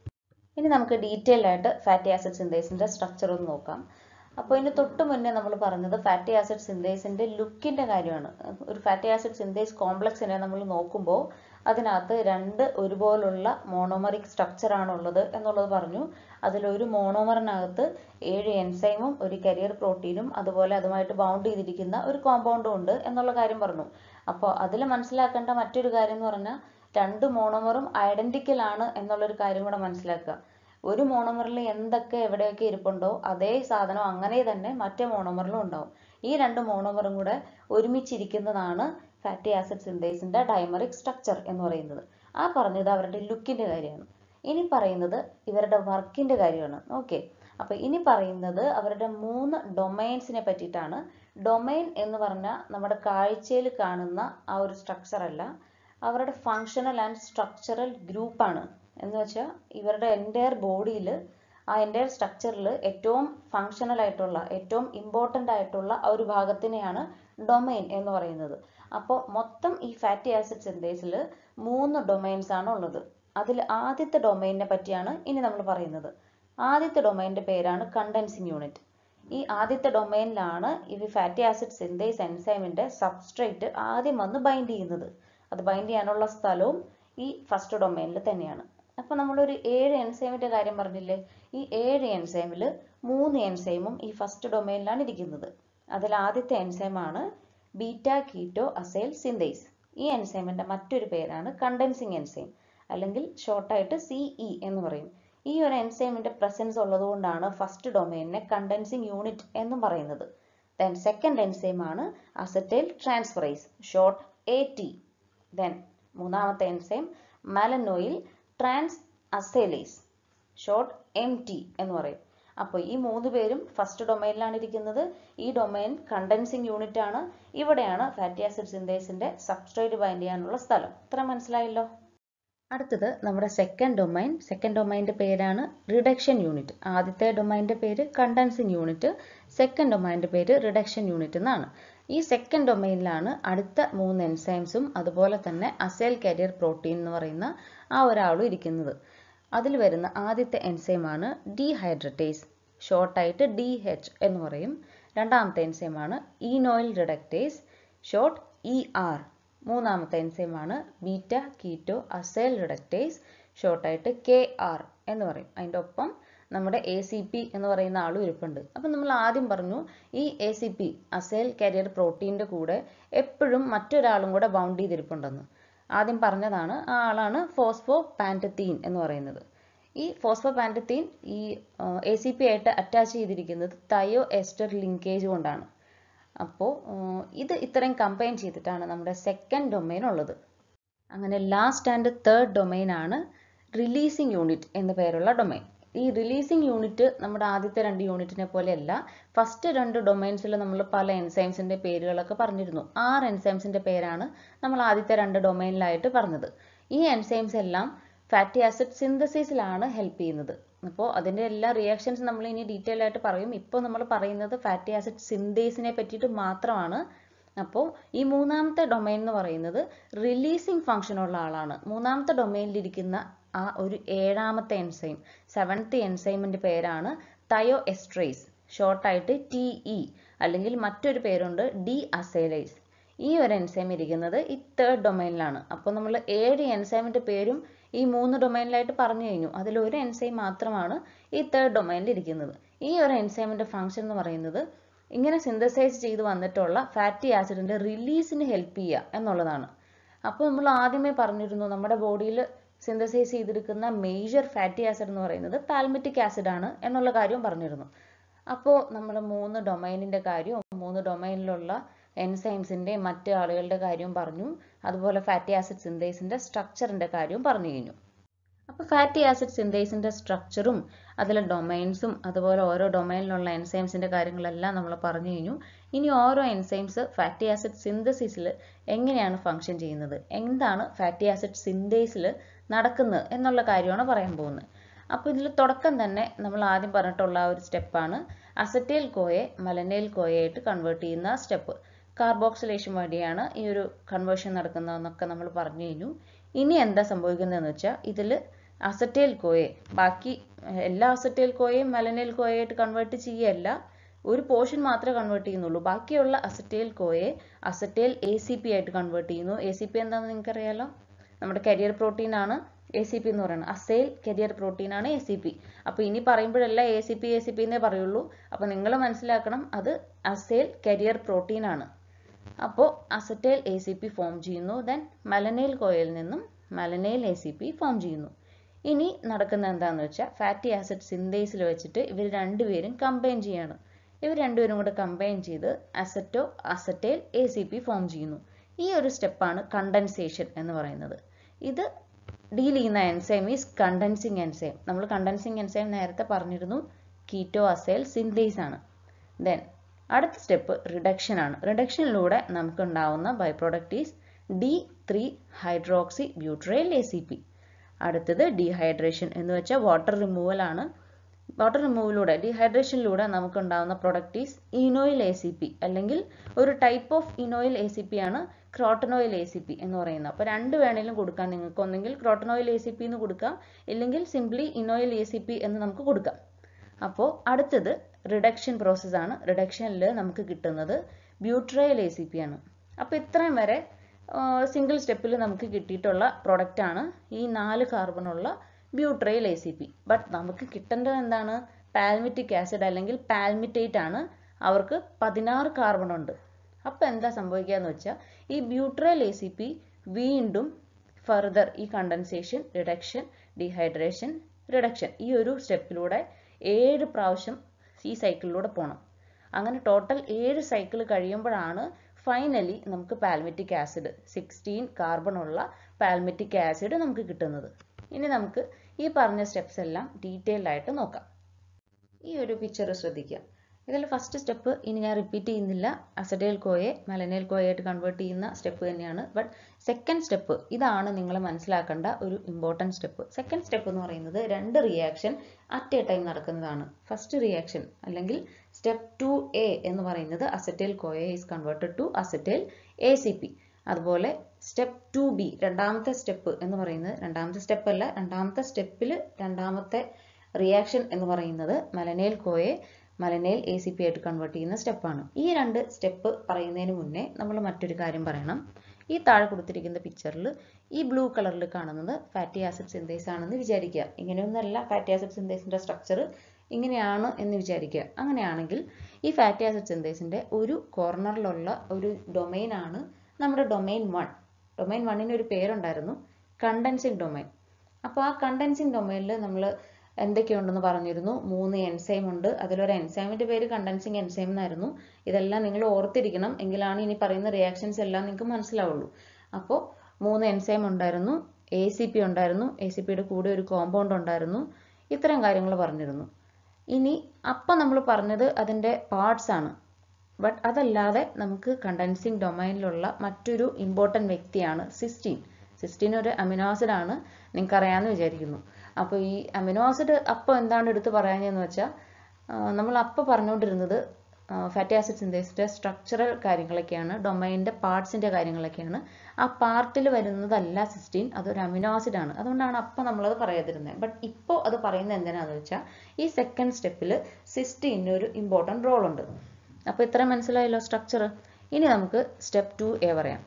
ഇനി നമുക്ക് ഡീറ്റെയിൽഡ് ആയിട്ട് ഫാറ്റി ആസിഡ് സിന്തേസിന്റെ സ്ട്രക്ചർ ഒന്ന് നോക്കാം അപ്പോൾ ഇതിന് തൊട്ട് മുന്നേ നമ്മൾ പറഞ്ഞത് ഫാറ്റി ആസിഡ് സിന്തേസിന്റെ ലുക്കിന്റെ കാര്യമാണ് ഒരു ഫാറ്റി ആസിഡ് സിന്തേസ് കോംപ്ലക്സിനെ നമ്മൾ നോക്കുമ്പോൾ അതിനകത്ത് രണ്ട് ഒരുപോലുള്ള മോണോമറിക് സ്ട്രക്ചർ ആണുള്ളത് എന്നുള്ളത് പറഞ്ഞു അതിലൊരു മോണോമറിനകത്ത് ഏഴ് എൻസൈമും ഒരു കരിയർ പ്രോട്ടീനും അതുപോലെ അതുമായിട്ട് ബൗണ്ട് ചെയ്തിരിക്കുന്ന ഒരു കോമ്പൗണ്ടും ഉണ്ട് എന്നുള്ള കാര്യം പറഞ്ഞു അപ്പോൾ അതിൽ മനസ്സിലാക്കേണ്ട മറ്റൊരു കാര്യം എന്ന് പറഞ്ഞാൽ രണ്ട് മോണോമറും ഐഡന്റിക്കൽ ആണ് എന്നുള്ളൊരു കാര്യം കൂടെ മനസ്സിലാക്കുക ഒരു മോണോമറിൽ എന്തൊക്കെ എവിടെയൊക്കെ ഇരിപ്പുണ്ടോ അതേ സാധനം അങ്ങനെ തന്നെ മറ്റേ മോണോമറിലും ഉണ്ടാവും ഈ രണ്ട് മോണോമറും കൂടെ ഒരുമിച്ചിരിക്കുന്നതാണ് ഫാറ്റി ആസിഡ് സിന്തേസിന്റെ ഡൈമറിക് സ്ട്രക്ചർ എന്ന് പറയുന്നത് ആ പറഞ്ഞത് അവരുടെ ലുക്കിന്റെ കാര്യമാണ് ഇനി പറയുന്നത് ഇവരുടെ വർക്കിന്റെ കാര്യമാണ് ഓക്കെ അപ്പോൾ ഇനി പറയുന്നത് അവരുടെ മൂന്ന് ഡൊമൈൻസിനെ പറ്റിയിട്ടാണ് ഡൊമൈൻ എന്ന് പറഞ്ഞാൽ നമ്മുടെ കാഴ്ചയിൽ കാണുന്ന ആ ഒരു സ്ട്രക്ചർ അല്ല അവരുടെ ഫങ്ഷണൽ ആൻഡ് സ്ട്രക്ചറൽ ഗ്രൂപ്പാണ് എന്ന് വെച്ചാൽ ഇവരുടെ എൻറ്റയർ ബോഡിയിൽ ആ എൻറ്റയർ സ്ട്രക്ചറിൽ ഏറ്റവും ഫങ്ഷണൽ ആയിട്ടുള്ള ഏറ്റവും ഇമ്പോർട്ടൻ്റ് ആയിട്ടുള്ള ആ ഒരു ഭാഗത്തിനെയാണ് ഡൊമൈൻ എന്ന് പറയുന്നത് അപ്പോൾ മൊത്തം ഈ ഫാറ്റി ആസിഡ് സിന്തേസിൽ മൂന്ന് ഡൊമൈൻസ് ആണ് ഉള്ളത് അതിൽ ആദ്യത്തെ ഡൊമൈനിനെ പറ്റിയാണ് ഇനി നമ്മൾ പറയുന്നത് ആദ്യത്തെ ഡൊമൈനിന്റെ പേരാണ് കണ്ടൻസിങ് യൂണിറ്റ് ഈ ആദ്യത്തെ ഡൊമൈനിലാണ് ഈ ഫാറ്റി ആസിഡ് സിന്തേസ് എൻസൈമിന്റെ സബ്സ്ട്രേറ്റ് ആദ്യം വന്ന് ബൈൻഡ് ചെയ്യുന്നത് അത് ബൈൻഡ് ചെയ്യാനുള്ള സ്ഥലവും ഈ ഫസ്റ്റ് ഡൊമൈനിൽ തന്നെയാണ് അപ്പോൾ നമ്മളൊരു ഏഴ് എൻസൈമിന്റെ കാര്യം പറഞ്ഞില്ലേ ഈ ഏഴ് എൻസൈമിൽ മൂന്ന് എൻസൈമും ഈ ഫസ്റ്റ് ഡൊമൈനിലാണ് ഇരിക്കുന്നത് അതിൽ ആദ്യത്തെ എൻസൈമാണ് ബീറ്റ കീറ്റോ അസൈൽ സിന്തേസ് ഈ എൻസൈമിന്റെ മറ്റൊരു പേരാണ് കണ്ടൻസിങ് എൻസൈം അല്ലെങ്കിൽ ഷോർട്ടായിട്ട് സി ഇ എന്ന് പറയും ഈ ഒരു എൻസൈമിന്റെ പ്രസൻസ് ഉള്ളതുകൊണ്ടാണ് ഫസ്റ്റ് ഡൊമൈനിനെ കണ്ടൻസിങ് യൂണിറ്റ് എന്നും പറയുന്നത് ദെൻ സെക്കൻഡ് എൻസൈം ആണ് acetyl transferase short A T then മൂന്നാമത്തെ enzyme malonyl transacylase short M T എന്ന് പറയും അപ്പോൾ ഈ മൂന്ന് പേരും ഫസ്റ്റ് ഡൊമൈനിലാണ് ഇരിക്കുന്നത് ഈ ഡൊമൈൻ കണ്ടൻസിങ് യൂണിറ്റ് ആണ് ഇവിടെയാണ് ഫാറ്റി ആസിഡ് സിന്തേസിന്റെ സബ്സ്ട്രേറ്റ് ബൈൻഡ് ചെയ്യാനുള്ള സ്ഥലം ഇത്ര മനസ്സിലായല്ലോ അടുത്തത് നമ്മുടെ സെക്കൻഡ് ഡൊമൈൻ സെക്കൻഡ് ഡൊമൈൻ്റെ പേരാണ് റിഡക്ഷൻ യൂണിറ്റ് ആദ്യത്തെ ഡൊമൈൻ്റെ പേര് കണ്ടൻസിങ് യൂണിറ്റ് സെക്കൻഡ് ഡൊമൈൻ്റെ പേര് റിഡക്ഷൻ യൂണിറ്റ് എന്നാണ് ഈ സെക്കൻഡ് ഡൊമൈനിലാണ് അടുത്ത മൂന്ന് എൻസൈംസും അതുപോലെ തന്നെ അസേൽ കാരിയർ പ്രോട്ടീൻ എന്ന് പറയുന്ന ആ ഒരാളും ഇരിക്കുന്നത് അതിൽ വരുന്ന ആദ്യത്തെ എൻസൈമാണ് ഡീഹൈഡ്രറ്റേസ് ഷോർട്ടായിട്ട് ഡി എച്ച് എന്ന് പറയും രണ്ടാമത്തെ എൻസൈമാണ് enoyl reductase short E R മൂന്നാമത്തെ എൻസൈമാണ് ബീറ്റ കീറ്റോ അസൈൽ റിഡക്റ്റേസ് ഷോർട്ടായിട്ട് കെ ആർ എന്ന് പറയും അതിൻ്റെ ഒപ്പം നമ്മുടെ എ സി പി എന്ന് പറയുന്ന ആളും ഇരിപ്പുണ്ട് അപ്പം നമ്മൾ ആദ്യം പറഞ്ഞു ഈ A C P acyl carrier പ്രോട്ടീൻ്റെ കൂടെ എപ്പോഴും മറ്റൊരാളും കൂടെ ബൗണ്ട് ചെയ്തിരിപ്പുണ്ടെന്ന് ആദ്യം പറഞ്ഞതാണ് ആ ആളാണ് ഫോസ്ഫോ പാൻറ്റത്തീൻ എന്ന് പറയുന്നത് ഈ ഫോസ്ഫോ പാൻറ്റത്തീൻ ഈ എ സി പി ആയിട്ട് അറ്റാച്ച് ചെയ്തിരിക്കുന്നത് തയോ എസ്റ്റർ ലിങ്കേജ് കൊണ്ടാണ് അപ്പോൾ ഇത് ഇത്രയും കമ്പൈൻ ചെയ്തിട്ടാണ് നമ്മുടെ സെക്കൻഡ് ഡൊമൈൻ ഉള്ളത് അങ്ങനെ ലാസ്റ്റ് ആൻഡ് തേർഡ് ഡൊമൈൻ ആണ് റിലീസിങ് യൂണിറ്റ് എന്ന പേരുള്ള ഡൊമൈൻ ഈ റിലീസിങ് യൂണിറ്റ് നമ്മുടെ ആദ്യത്തെ രണ്ട് യൂണിറ്റിനെ പോലെയല്ല ഫസ്റ്റ് രണ്ട് ഡൊമൈൻസിൽ നമ്മൾ പല എൻസൈംസിന്റെ പേരുകളൊക്കെ പറഞ്ഞിരുന്നു ആറ് എൻസൈംസിന്റെ പേരാണ് നമ്മൾ ആദ്യത്തെ രണ്ട് ഡൊമൈനിലായിട്ട് പറഞ്ഞത് ഈ എൻസൈംസ് എല്ലാം ഫാറ്റി ആസിഡ് സിന്തസിസിലാണ് ഹെൽപ്പ് ചെയ്യുന്നത് അപ്പോൾ അതിൻ്റെ എല്ലാ റിയാക്ഷൻസ് നമ്മൾ ഇനി ഡീറ്റെയിൽ ആയിട്ട് പറയും ഇപ്പോൾ നമ്മൾ പറയുന്നത് ഫാറ്റി ആസിഡ് സിന്തേസിനെ പറ്റിയിട്ട് മാത്രമാണ് അപ്പോൾ ഈ മൂന്നാമത്തെ ഡൊമൈൻ എന്ന് പറയുന്നത് റിലീസിങ് ഫംഗ്ഷൻ ഉള്ള ആളാണ് മൂന്നാമത്തെ ഡൊമൈനിലിരിക്കുന്ന ആ ഒരു ഏഴാമത്തെ എൻസൈം സെവൻത്ത് എൻസൈമിൻ്റെ പേരാണ് തയോ എസ്ട്രേസ് ഷോർട്ടായിട്ട് ടി ഇ അല്ലെങ്കിൽ മറ്റൊരു പേരുണ്ട് ഡി അസൈലൈസ് ഈ ഒരു എൻസൈം ഇരിക്കുന്നത് ഈ തേർഡ് ഡൊമൈനിലാണ് അപ്പോൾ നമ്മൾ ഏഴ് എൻസൈമിൻ്റെ പേരും ഈ മൂന്ന് ഡൊമൈനിലായിട്ട് പറഞ്ഞു കഴിഞ്ഞു അതിൽ ഒരു എൻസൈം മാത്രമാണ് ഈ തേർഡ് ഡൊമൈനിൽ ഇരിക്കുന്നത് ഈ ഒരു എൻസൈമിൻ്റെ ഫംഗ്ഷൻ എന്ന് പറയുന്നത് ഇങ്ങനെ സിന്തസൈസ് ചെയ്ത് വന്നിട്ടുള്ള ഫാറ്റി ആസിഡിൻ്റെ റിലീസിന് ഹെൽപ്പ് ചെയ്യുക എന്നുള്ളതാണ് അപ്പോൾ നമ്മൾ ആദ്യമേ പറഞ്ഞിരുന്നു നമ്മുടെ ബോഡിയിൽ സിന്തസൈസ് ചെയ്തെടുക്കുന്ന മേജർ ഫാറ്റി ആസിഡ് എന്ന് പറയുന്നത് പാൽമിറ്റിക് ആസിഡ് ആണ് എന്നുള്ള കാര്യം പറഞ്ഞിരുന്നു അപ്പോൾ നമ്മൾ മൂന്ന് ഡൊമൈനിൻ്റെ കാര്യവും മൂന്ന് ഡൊമൈനിലുള്ള എൻസൈംസിൻ്റെ മറ്റ് ആളുകളുടെ കാര്യവും പറഞ്ഞു അതുപോലെ ഫാറ്റി ആസിഡ് സിന്തേസിൻ്റെ സ്ട്രക്ചറിൻ്റെ കാര്യവും പറഞ്ഞു കഴിഞ്ഞു അപ്പോൾ ഫാറ്റി ആസിഡ് സിന്തേസിൻ്റെ സ്ട്രക്ചറും അതിലെ ഡൊമൈൻസും അതുപോലെ ഓരോ ഡൊമൈനിലുള്ള എൻസൈംസിൻ്റെ കാര്യങ്ങളെല്ലാം നമ്മൾ പറഞ്ഞു കഴിഞ്ഞു ഇനി ഓരോ എൻസൈംസ് ഫാറ്റി ആസിഡ് സിന്തസിസിൽ എങ്ങനെയാണ് ഫങ്ഷൻ ചെയ്യുന്നത് എന്താണ് ഫാറ്റി ആസിഡ് സിന്തേസിൽ നടക്കുന്നത് എന്നുള്ള കാര്യമാണ് പറയാൻ പോകുന്നത് അപ്പോൾ ഇതിൽ തുടക്കം തന്നെ നമ്മൾ ആദ്യം പറഞ്ഞിട്ടുള്ള ആ ഒരു സ്റ്റെപ്പാണ് അസറ്റൈൽ കോയെ മലനൈൽ കോയയായിട്ട് കൺവേർട്ട് ചെയ്യുന്ന സ്റ്റെപ്പ് കാർബോക്സിലേഷൻ വഴിയാണ് ഈ ഒരു കൺവേർഷൻ നടക്കുന്നതെന്നൊക്കെ നമ്മൾ പറഞ്ഞു കഴിഞ്ഞു ഇനി എന്താ സംഭവിക്കുന്നതെന്ന് വെച്ചാൽ ഇതിൽ അസറ്റൈൽ കോയെ ബാക്കി എല്ലാ അസറ്റൈൽ കോയയും മലനൈൽ കോയയായിട്ട് കൺവേർട്ട് ചെയ്യല്ല ഒരു പോർഷൻ മാത്രമേ കൺവേർട്ട് ചെയ്യുന്നുള്ളൂ ബാക്കിയുള്ള acetyl CoA acetyl A C P ആയിട്ട് കൺവേർട്ട് ചെയ്യുന്നു എ സി പി എന്താണെന്ന് നിങ്ങൾക്ക് അറിയാലോ നമ്മുടെ കരിയർ പ്രോട്ടീൻ ആണ് എ സി പി എന്ന് പറയുന്നത് അസൈൽ കരിയർ പ്രോട്ടീൻ ആണ് എ സി പി അപ്പോൾ ഇനി പറയുമ്പോഴെല്ലാം A C P A C P എന്നേ പറയുള്ളൂ അപ്പോൾ നിങ്ങൾ മനസ്സിലാക്കണം അത് അസൈൽ കരിയർ പ്രോട്ടീൻ ആണ് അപ്പോൾ acetyl A C P form ചെയ്യുന്നു ദെൻ മലനൈൽ കോയിൽ നിന്നും malonyl A C P form ചെയ്യുന്നു ഇനി നടക്കുന്ന എന്താണെന്ന് വെച്ചാൽ ഫാറ്റി ആസിഡ് സിന്തേസിൽ വെച്ചിട്ട് ഇവർ രണ്ടുപേരും കമ്പൈൻ ചെയ്യാണ് ഇവർ രണ്ടുപേരും കൂടെ കമ്പൈൻ ചെയ്ത് acetoacetyl A C P form ചെയ്യുന്നു ഈ ഒരു സ്റ്റെപ്പാണ് കണ്ടൻസേഷൻ എന്ന് പറയുന്നത് ഇത് ഡീൽ ചെയ്യുന്ന എൻസൈം ഈസ് കണ്ടൻസിങ് എൻസൈം നമ്മൾ കണ്ടൻസിങ് എൻസൈം നേരത്തെ പറഞ്ഞിരുന്നു കീറ്റോ അസൈൽ സിന്തേസ് ആണ് ദെൻ അടുത്ത സ്റ്റെപ്പ് റിഡക്ഷൻ ആണ് റിഡക്ഷനിലൂടെ നമുക്കുണ്ടാവുന്ന by product is D three hydroxybutyryl A C P അടുത്തത് ഡീഹൈഡ്രേഷൻ എന്ന് വെച്ചാൽ വാട്ടർ റിമൂവൽ ആണ് വാട്ടർ റിമൂവലിലൂടെ ഡീഹൈഡ്രേഷനിലൂടെ നമുക്കുണ്ടാവുന്ന product is enoyl A C P അല്ലെങ്കിൽ ഒരു type of enoyl A C P ആണ് ക്രോട്ടനോയിൽ എ സി പി എന്ന് പറയുന്നത് അപ്പോൾ രണ്ട് വേണേലും കൊടുക്കാം നിങ്ങൾക്ക് ഒന്നെങ്കിൽ ക്രോട്ടനോയിൽ എ സി പി എന്ന് കൊടുക്കാം ഇല്ലെങ്കിൽ simply enoyl A C P എന്ന് നമുക്ക് കൊടുക്കാം അപ്പോൾ അടുത്തത് റിഡക്ഷൻ പ്രോസസ്സാണ് റിഡക്ഷനിൽ നമുക്ക് കിട്ടുന്നത് ബ്യൂട്രയൽ എ സി പി ആണ് അപ്പോൾ ഇത്രയും വരെ സിംഗിൾ സ്റ്റെപ്പിൽ നമുക്ക് കിട്ടിയിട്ടുള്ള പ്രൊഡക്റ്റാണ് ഈ നാല് കാർബണുള്ള butyryl A C P but നമുക്ക് കിട്ടേണ്ടത് എന്താണ് പാൽമിറ്റിക് ആസിഡ് അല്ലെങ്കിൽ പാൽമിറ്റേറ്റ് ആണ് അവർക്ക് പതിനാറ് കാർബൺ ഉണ്ട് അപ്പോൾ എന്താ സംഭവിക്കുക എന്ന് വെച്ചാൽ ഈ ബ്യൂട്രയൽ എ സി പി വീണ്ടും ഫർദർ ഈ കണ്ടൻസേഷൻ റിഡക്ഷൻ ഡീഹൈഡ്രേഷൻ റിഡക്ഷൻ ഈ ഒരു സ്റ്റെപ്പിലൂടെ ഏഴ് പ്രാവശ്യം ഈ സൈക്കിളിലൂടെ പോകണം അങ്ങനെ ടോട്ടൽ ഏഴ് സൈക്കിൾ കഴിയുമ്പോഴാണ് ഫൈനലി നമുക്ക് പാൽമിറ്റിക് ആസിഡ് സിക്സ്റ്റീൻ കാർബൺ ഉള്ള പാൽമിറ്റിക് ആസിഡ് നമുക്ക് കിട്ടുന്നത് ഇനി നമുക്ക് ഈ പറഞ്ഞ സ്റ്റെപ്സ് എല്ലാം ഡീറ്റെയിൽഡ് ആയിട്ട് നോക്കാം ഈ ഒരു പിക്ചർ ശ്രദ്ധിക്കുക ഇതിൽ ഫസ്റ്റ് സ്റ്റെപ്പ് ഇനി ഞാൻ റിപ്പീറ്റ് ചെയ്യുന്നില്ല അസഡേൽ കോയെ മെലനേൽ കോയായിട്ട് കൺവേർട്ട് ചെയ്യുന്ന സ്റ്റെപ്പ് തന്നെയാണ് ബട്ട് സെക്കൻഡ് സ്റ്റെപ്പ് ഇതാണ് നിങ്ങൾ മനസ്സിലാക്കേണ്ട ഒരു ഇമ്പോർട്ടൻറ്റ് സ്റ്റെപ്പ് സെക്കൻഡ് സ്റ്റെപ്പ് എന്ന് പറയുന്നത് രണ്ട് റിയാക്ഷൻ അറ്റ് എ ടൈം നടക്കുന്നതാണ് ഫസ്റ്റ് റിയാക്ഷൻ അല്ലെങ്കിൽ സ്റ്റെപ്പ് ടു എ എന്ന് പറയുന്നത് acetyl CoA is converted to acetyl A C P അതുപോലെ സ്റ്റെപ്പ് ടു ബി രണ്ടാമത്തെ സ്റ്റെപ്പ് എന്ന് പറയുന്നത് രണ്ടാമത്തെ സ്റ്റെപ്പ് അല്ല രണ്ടാമത്തെ സ്റ്റെപ്പിൽ രണ്ടാമത്തെ റിയാക്ഷൻ എന്ന് പറയുന്നത് malonyl CoA malonyl A C P ആയിട്ട് കൺവേർട്ട് ചെയ്യുന്ന സ്റ്റെപ്പാണ് ഈ രണ്ട് സ്റ്റെപ്പ് പറയുന്നതിന് മുന്നേ നമ്മൾ മറ്റൊരു കാര്യം പറയണം ഈ താഴെ കൊടുത്തിരിക്കുന്ന പിക്ചറിൽ ഈ ബ്ലൂ കളറിൽ കാണുന്നത് ഫാറ്റി ആസിഡ് സിന്തേസ് ആണെന്ന് വിചാരിക്കുക ഇങ്ങനെയൊന്നല്ല ഫാറ്റി ആസിഡ് സിന്തേസിന്റെ സ്ട്രക്ചർ ഇങ്ങനെയാണ് എന്ന് വിചാരിക്കുക അങ്ങനെയാണെങ്കിൽ ഈ ഫാറ്റി ആസിഡ് സിന്തേസിന്റെ ഒരു കോർണറിലുള്ള ഒരു ഡൊമൈൻ ആണ് നമ്മുടെ ഡൊമൈൻ വൺ ഡൊമൈൻ വണ്ണിന് ഒരു പേരുണ്ടായിരുന്നു കണ്ടൻസിങ് ഡൊമൈൻ അപ്പോൾ ആ കണ്ടൻസിങ് ഡൊമൈനിൽ നമ്മൾ എന്തൊക്കെയുണ്ടെന്ന് പറഞ്ഞിരുന്നു മൂന്ന് എൻസൈം ഉണ്ട് അതിലൊരു എൻസൈമിന്റെ പേര് കണ്ടൻസിങ് എൻസൈം എന്നായിരുന്നു ഇതെല്ലാം നിങ്ങൾ ഓർത്തിരിക്കണം എങ്കിലാണ് ഇനി പറയുന്ന റിയാക്ഷൻസ് എല്ലാം നിങ്ങൾക്ക് മനസ്സിലാവുള്ളൂ അപ്പോൾ മൂന്ന് എൻസൈം ഉണ്ടായിരുന്നു എ സി പി ഉണ്ടായിരുന്നു എ സി പിയുടെ കൂടെ ഒരു കോമ്പൗണ്ട് ഉണ്ടായിരുന്നു ഇത്തരം കാര്യങ്ങൾ പറഞ്ഞിരുന്നു ഇനി അപ്പം നമ്മൾ പറഞ്ഞത് അതിൻ്റെ പാർട്സ് ആണ് ബട്ട് അതല്ലാതെ നമുക്ക് കണ്ടൻസിങ് ഡൊമൈനിലുള്ള മറ്റൊരു ഇമ്പോർട്ടൻറ്റ് വ്യക്തിയാണ് സിസ്റ്റീൻ സിസ്റ്റീൻ ഒരു അമിനോ ആസിഡ് ആണ് നിങ്ങൾക്ക് അറിയാമെന്ന് വിചാരിക്കുന്നു അപ്പോൾ ഈ അമിനോ ആസിഡ് അപ്പോൾ എന്താണ് എടുത്ത് പറയാനെന്ന് വെച്ചാൽ നമ്മൾ അപ്പോൾ പറഞ്ഞുകൊണ്ടിരുന്നത് ഫാറ്റി ആസിഡ് സിന്തേസിൻ്റെ സ്ട്രക്ചറൽ കാര്യങ്ങളൊക്കെയാണ് ഡൊമൈൻ്റെ പാർട്സിൻ്റെ കാര്യങ്ങളൊക്കെയാണ് ആ പാർട്ടിൽ വരുന്നതല്ല സിസ്റ്റീൻ അതൊരു അമിനോ ആസിഡ് ആണ് അതുകൊണ്ടാണ് അപ്പോൾ നമ്മളത് പറയാതിരുന്നത് ബട്ട് ഇപ്പോൾ അത് പറയുന്നത് എന്തിനാന്ന് വെച്ചാൽ ഈ സെക്കൻഡ് സ്റ്റെപ്പിൽ സിസ്റ്റീന് ഒരു ഇമ്പോർട്ടൻറ്റ് റോൾ ഉണ്ട് അപ്പോൾ ഇത്ര മനസ്സിലായല്ലോ സ്ട്രക്ചർ ഇനി നമുക്ക് സ്റ്റെപ്പ് ടു എ പറയാം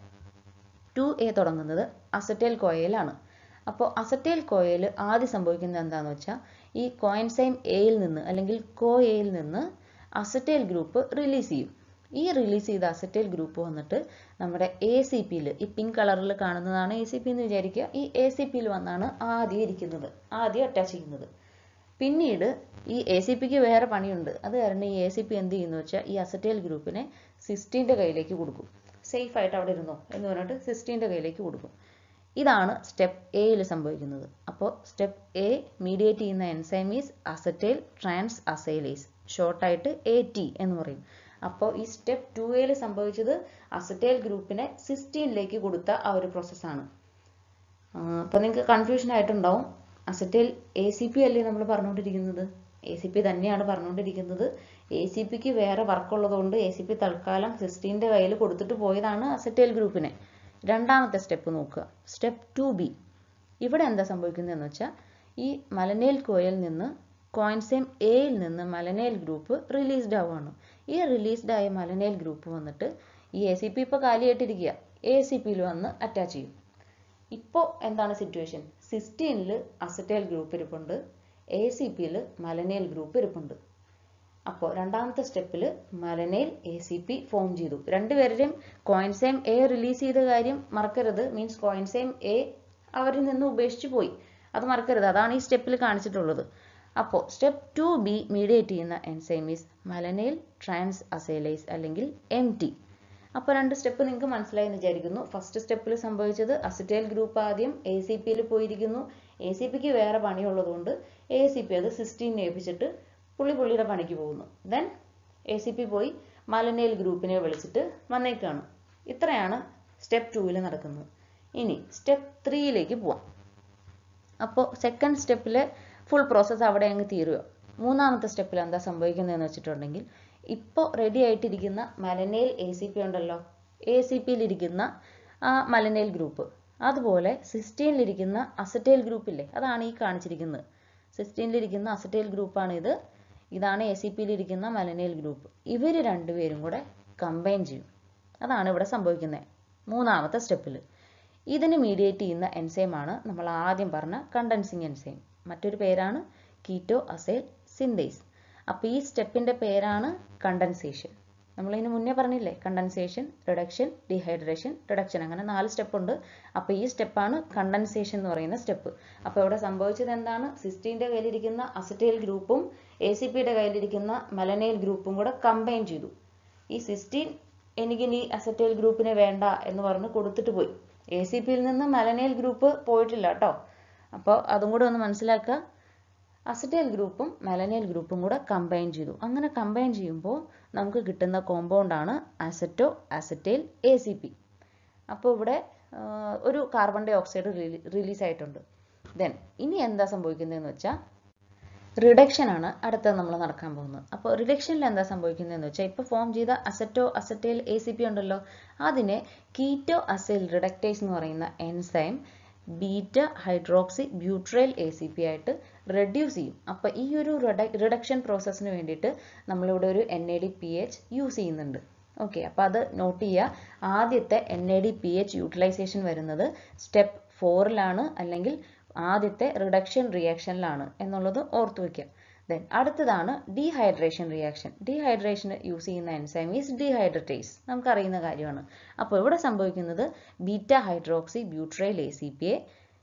ടു എ തുടങ്ങുന്നത് അസറ്റേൽ കോയയിലാണ് അപ്പോൾ അസറ്റേൽ കോയയിൽ ആദ്യം സംഭവിക്കുന്നത് എന്താണെന്ന് വെച്ചാൽ ഈ കോയിൻസൈം എയിൽ നിന്ന് അല്ലെങ്കിൽ കോ എയിൽ നിന്ന് അസറ്റേൽ ഗ്രൂപ്പ് റിലീസ് ചെയ്യും ഈ റിലീസ് ചെയ്ത അസറ്റേൽ ഗ്രൂപ്പ് വന്നിട്ട് നമ്മുടെ എ സി പിയിൽ ഈ പിങ്ക് കളറിൽ കാണുന്നതാണ് എ സി പി എന്ന് വിചാരിക്കുക ഈ എ സി പിയിൽ വന്നാണ് ആദ്യം ഇരിക്കുന്നത് ആദ്യം അറ്റാച്ച് ചെയ്യുന്നത് പിന്നീട് ഈ എ സി പിക്ക് വേറെ പണിയുണ്ട് അത് കാരണം ഈ എ സി പി എന്ത് ചെയ്യുന്നു വെച്ചാൽ ഈ അസറ്റേൽ ഗ്രൂപ്പിനെ സിസ്റ്റീൻ്റെ കയ്യിലേക്ക് കൊടുക്കും സേഫ് ആയിട്ട് അവിടെ ഇരുന്നോ എന്ന് പറഞ്ഞിട്ട് സിസ്റ്റീൻ്റെ കയ്യിലേക്ക് കൊടുക്കും ഇതാണ് സ്റ്റെപ്പ് എയിൽ സംഭവിക്കുന്നത് അപ്പോൾ സ്റ്റെപ്പ് എ മീഡിയേറ്റ് ചെയ്യുന്ന എൻസൈമീസ് അസറ്റൈൽ ട്രാൻസ് അസൈലേസ് ഷോർട്ടായിട്ട് എ ടി എന്ന് പറയും അപ്പോൾ ഈ സ്റ്റെപ്പ് ടു എയിൽ സംഭവിച്ചത് അസറ്റൈൽ ഗ്രൂപ്പിനെ സിസ്റ്റീനിലേക്ക് കൊടുത്ത ആ ഒരു പ്രോസസ്സാണ് അപ്പോൾ നിങ്ങൾക്ക് കൺഫ്യൂഷൻ ആയിട്ടുണ്ടാവും അസറ്റൈൽ എ സി പി അല്ലേ നമ്മൾ പറഞ്ഞുകൊണ്ടിരിക്കുന്നത് എ സി പി തന്നെയാണ് പറഞ്ഞുകൊണ്ടിരിക്കുന്നത് എ സി പിക്ക് വേറെ വർക്ക് ഉള്ളതുകൊണ്ട് എ സി പി തൽക്കാലം സിസ്റ്റീൻ്റെ കയ്യിൽ കൊടുത്തിട്ട് പോയതാണ് അസറ്റൈൽ ഗ്രൂപ്പിനെ രണ്ടാമത്തെ സ്റ്റെപ്പ് നോക്കുക സ്റ്റെപ്പ് ടു ബി ഇവിടെ എന്താ സംഭവിക്കുന്നതെന്ന് വെച്ചാൽ ഈ മലനേൽ കോയിൽ നിന്ന് കോയിൻസെയിം എയിൽ നിന്ന് മലനേൽ ഗ്രൂപ്പ് റിലീസ്ഡ് ആവുകയാണ് ഈ റിലീസ്ഡ് ആയ മലനേൽ ഗ്രൂപ്പ് വന്നിട്ട് ഈ എ സി പി ഇപ്പോൾ കാലിയായിട്ടിരിക്കുക എ സി പിയിൽ വന്ന് അറ്റാച്ച് ചെയ്യും ഇപ്പോൾ എന്താണ് സിറ്റുവേഷൻ സിസ്റ്റീനിൽ അസറ്റൈൽ ഗ്രൂപ്പ് ഇരിപ്പുണ്ട് എ സി പിയിൽ മലനേൽ ഗ്രൂപ്പ് ഇരിപ്പുണ്ട് അപ്പോൾ രണ്ടാമത്തെ സ്റ്റെപ്പിൽ malonyl A C P form ചെയ്തു രണ്ടുപേരുടെയും കോയിൻസൈം എ റിലീസ് ചെയ്ത കാര്യം മറക്കരുത് മീൻസ് കോയിൻസൈം എ അവരിൽ നിന്ന് ഉപേക്ഷിച്ച് പോയി അത് മറക്കരുത് അതാണ് ഈ സ്റ്റെപ്പിൽ കാണിച്ചിട്ടുള്ളത് അപ്പോൾ സ്റ്റെപ്പ് ടു ബി മീഡിയേറ്റ് ചെയ്യുന്ന എൻസൈമീസ് മലനൈൽ ട്രാൻസ് അസൈലൈസ് അല്ലെങ്കിൽ എം ടി അപ്പോൾ രണ്ട് സ്റ്റെപ്പ് നിങ്ങൾക്ക് മനസ്സിലായി എന്ന് വിചാരിക്കുന്നു ഫസ്റ്റ് സ്റ്റെപ്പിൽ സംഭവിച്ചത് അസിറ്റൈൽ ഗ്രൂപ്പ് ആദ്യം എ സി പിയിൽ പോയിരിക്കുന്നു എ സി പിക്ക് വേറെ പണിയുള്ളതുകൊണ്ട് എ സി പി അത് സിസ്റ്റീനെ ഏൽപ്പിച്ചിട്ട് പുള്ളി പുള്ളിയുടെ പണിക്ക് പോകുന്നു ദെൻ എ സി പി പോയി മലനേൽ ഗ്രൂപ്പിനെ വിളിച്ചിട്ട് വന്നേക്കാണ് ഇത്രയാണ് സ്റ്റെപ്പ് ടൂവിൽ നടക്കുന്നത് ഇനി സ്റ്റെപ്പ് ത്രീയിലേക്ക് പോവാം അപ്പോൾ സെക്കൻഡ് സ്റ്റെപ്പിലെ ഫുൾ പ്രോസസ്സ് അവിടെ അങ്ങ് തീരുക മൂന്നാമത്തെ സ്റ്റെപ്പിൽ എന്താ സംഭവിക്കുന്നതെന്ന് വെച്ചിട്ടുണ്ടെങ്കിൽ ഇപ്പോൾ റെഡി ആയിട്ടിരിക്കുന്ന മലനേൽ എ സി പി ഉണ്ടല്ലോ എ സി പിയിലിരിക്കുന്ന ആ മലനേൽ ഗ്രൂപ്പ് അതുപോലെ സിസ്റ്റീനിലിരിക്കുന്ന അസറ്റൈൽ ഗ്രൂപ്പില്ലേ അതാണ് ഈ കാണിച്ചിരിക്കുന്നത് സിസ്റ്റീനിലിരിക്കുന്ന അസറ്റൈൽ ഗ്രൂപ്പാണ് ഇത് ഇതാണ് എ സി പിയിലിരിക്കുന്ന മലനേൽ ഗ്രൂപ്പ് ഇവർ രണ്ടുപേരും കൂടെ കമ്പൈൻ ചെയ്യും അതാണ് ഇവിടെ സംഭവിക്കുന്നത് മൂന്നാമത്തെ സ്റ്റെപ്പിൽ ഇതിന് മീഡിയേറ്റ് ചെയ്യുന്ന എൻസൈമാണ് നമ്മൾ ആദ്യം പറഞ്ഞ കണ്ടൻസിങ് എൻസൈം മറ്റൊരു പേരാണ് കീറ്റോ അസൈൽ സിന്തേസ് അപ്പോൾ ഈ സ്റ്റെപ്പിൻ്റെ പേരാണ് കണ്ടൻസേഷൻ നമ്മളിതിന് മുന്നേ പറഞ്ഞില്ലേ കണ്ടൻസേഷൻ റിഡക്ഷൻ ഡീഹൈഡ്രേഷൻ റിഡക്ഷൻ അങ്ങനെ നാല് സ്റ്റെപ്പ് ഉണ്ട് അപ്പോൾ ഈ സ്റ്റെപ്പാണ് കണ്ടൻസേഷൻ എന്ന് പറയുന്ന സ്റ്റെപ്പ് അപ്പോൾ ഇവിടെ സംഭവിച്ചത് എന്താണ് സിസ്റ്റീൻ്റെ കയ്യിലിരിക്കുന്ന അസറ്റൈൽ ഗ്രൂപ്പും എ സി പിയുടെ കയ്യിലിരിക്കുന്ന മെലനൈൽ ഗ്രൂപ്പും കൂടെ കമ്പൈൻ ചെയ്തു ഈ സിസ്റ്റീൻ എനിക്ക് ഇനി അസറ്റൈൽ ഗ്രൂപ്പിനെ വേണ്ട എന്ന് പറഞ്ഞ് കൊടുത്തിട്ട് പോയി എ സി പിയിൽ നിന്ന് മെലനൈൽ ഗ്രൂപ്പ് പോയിട്ടില്ല കേട്ടോ അപ്പോൾ അതും കൂടെ ഒന്ന് മനസ്സിലാക്കുക അസറ്റൈൽ ഗ്രൂപ്പും മെലനൈൽ ഗ്രൂപ്പും കൂടെ കമ്പൈൻ ചെയ്തു അങ്ങനെ കമ്പൈൻ ചെയ്യുമ്പോൾ നമുക്ക് കിട്ടുന്ന കോമ്പൗണ്ടാണ് acetoacetyl A C P അപ്പോൾ ഇവിടെ ഒരു കാർബൺ ഡൈ ഓക്സൈഡ് റിലീസ് ആയിട്ടുണ്ട് ദെൻ ഇനി എന്താ സംഭവിക്കുന്നതെന്ന് വെച്ചാൽ റിഡക്ഷൻ ആണ് അടുത്തത് നമ്മൾ നടക്കാൻ പോകുന്നത് അപ്പോൾ റിഡക്ഷനിൽ എന്താ സംഭവിക്കുന്നതെന്ന് വെച്ചാൽ ഇപ്പോൾ ഫോം ചെയ്ത acetoacetyl A C P ഉണ്ടല്ലോ അതിനെ കീറ്റോ അസൈൽ റിഡക്ടേസ് എന്ന് പറയുന്ന enzyme beta hydroxybutyryl A C P ആയിട്ട് റെഡ്യൂസ് ചെയ്യും അപ്പോൾ ഈ ഒരു റിഡക്ഷൻ പ്രോസസ്സിന് വേണ്ടിയിട്ട് നമ്മളിവിടെ ഒരു N A D P H use ചെയ്യുന്നുണ്ട് ഓക്കെ അപ്പോൾ അത് നോട്ട് ചെയ്യുക ആദ്യത്തെ N A D P H utilization വരുന്നത് സ്റ്റെപ്പ് ഫോറിലാണ് അല്ലെങ്കിൽ ആദ്യത്തെ റിഡക്ഷൻ റിയാക്ഷനിലാണ് എന്നുള്ളത് ഓർത്തു വയ്ക്കുക ദെൻ അടുത്തതാണ് ഡീഹൈഡ്രേഷൻ റിയാക്ഷൻ ഡീഹൈഡ്രേഷൻ യൂസ് ചെയ്യുന്ന എൻസൈം ഈസ് ഡീഹൈഡ്രറ്റേസ് നമുക്കറിയുന്ന കാര്യമാണ് അപ്പോൾ ഇവിടെ സംഭവിക്കുന്നത് beta hydroxybutyryl A C പിയെ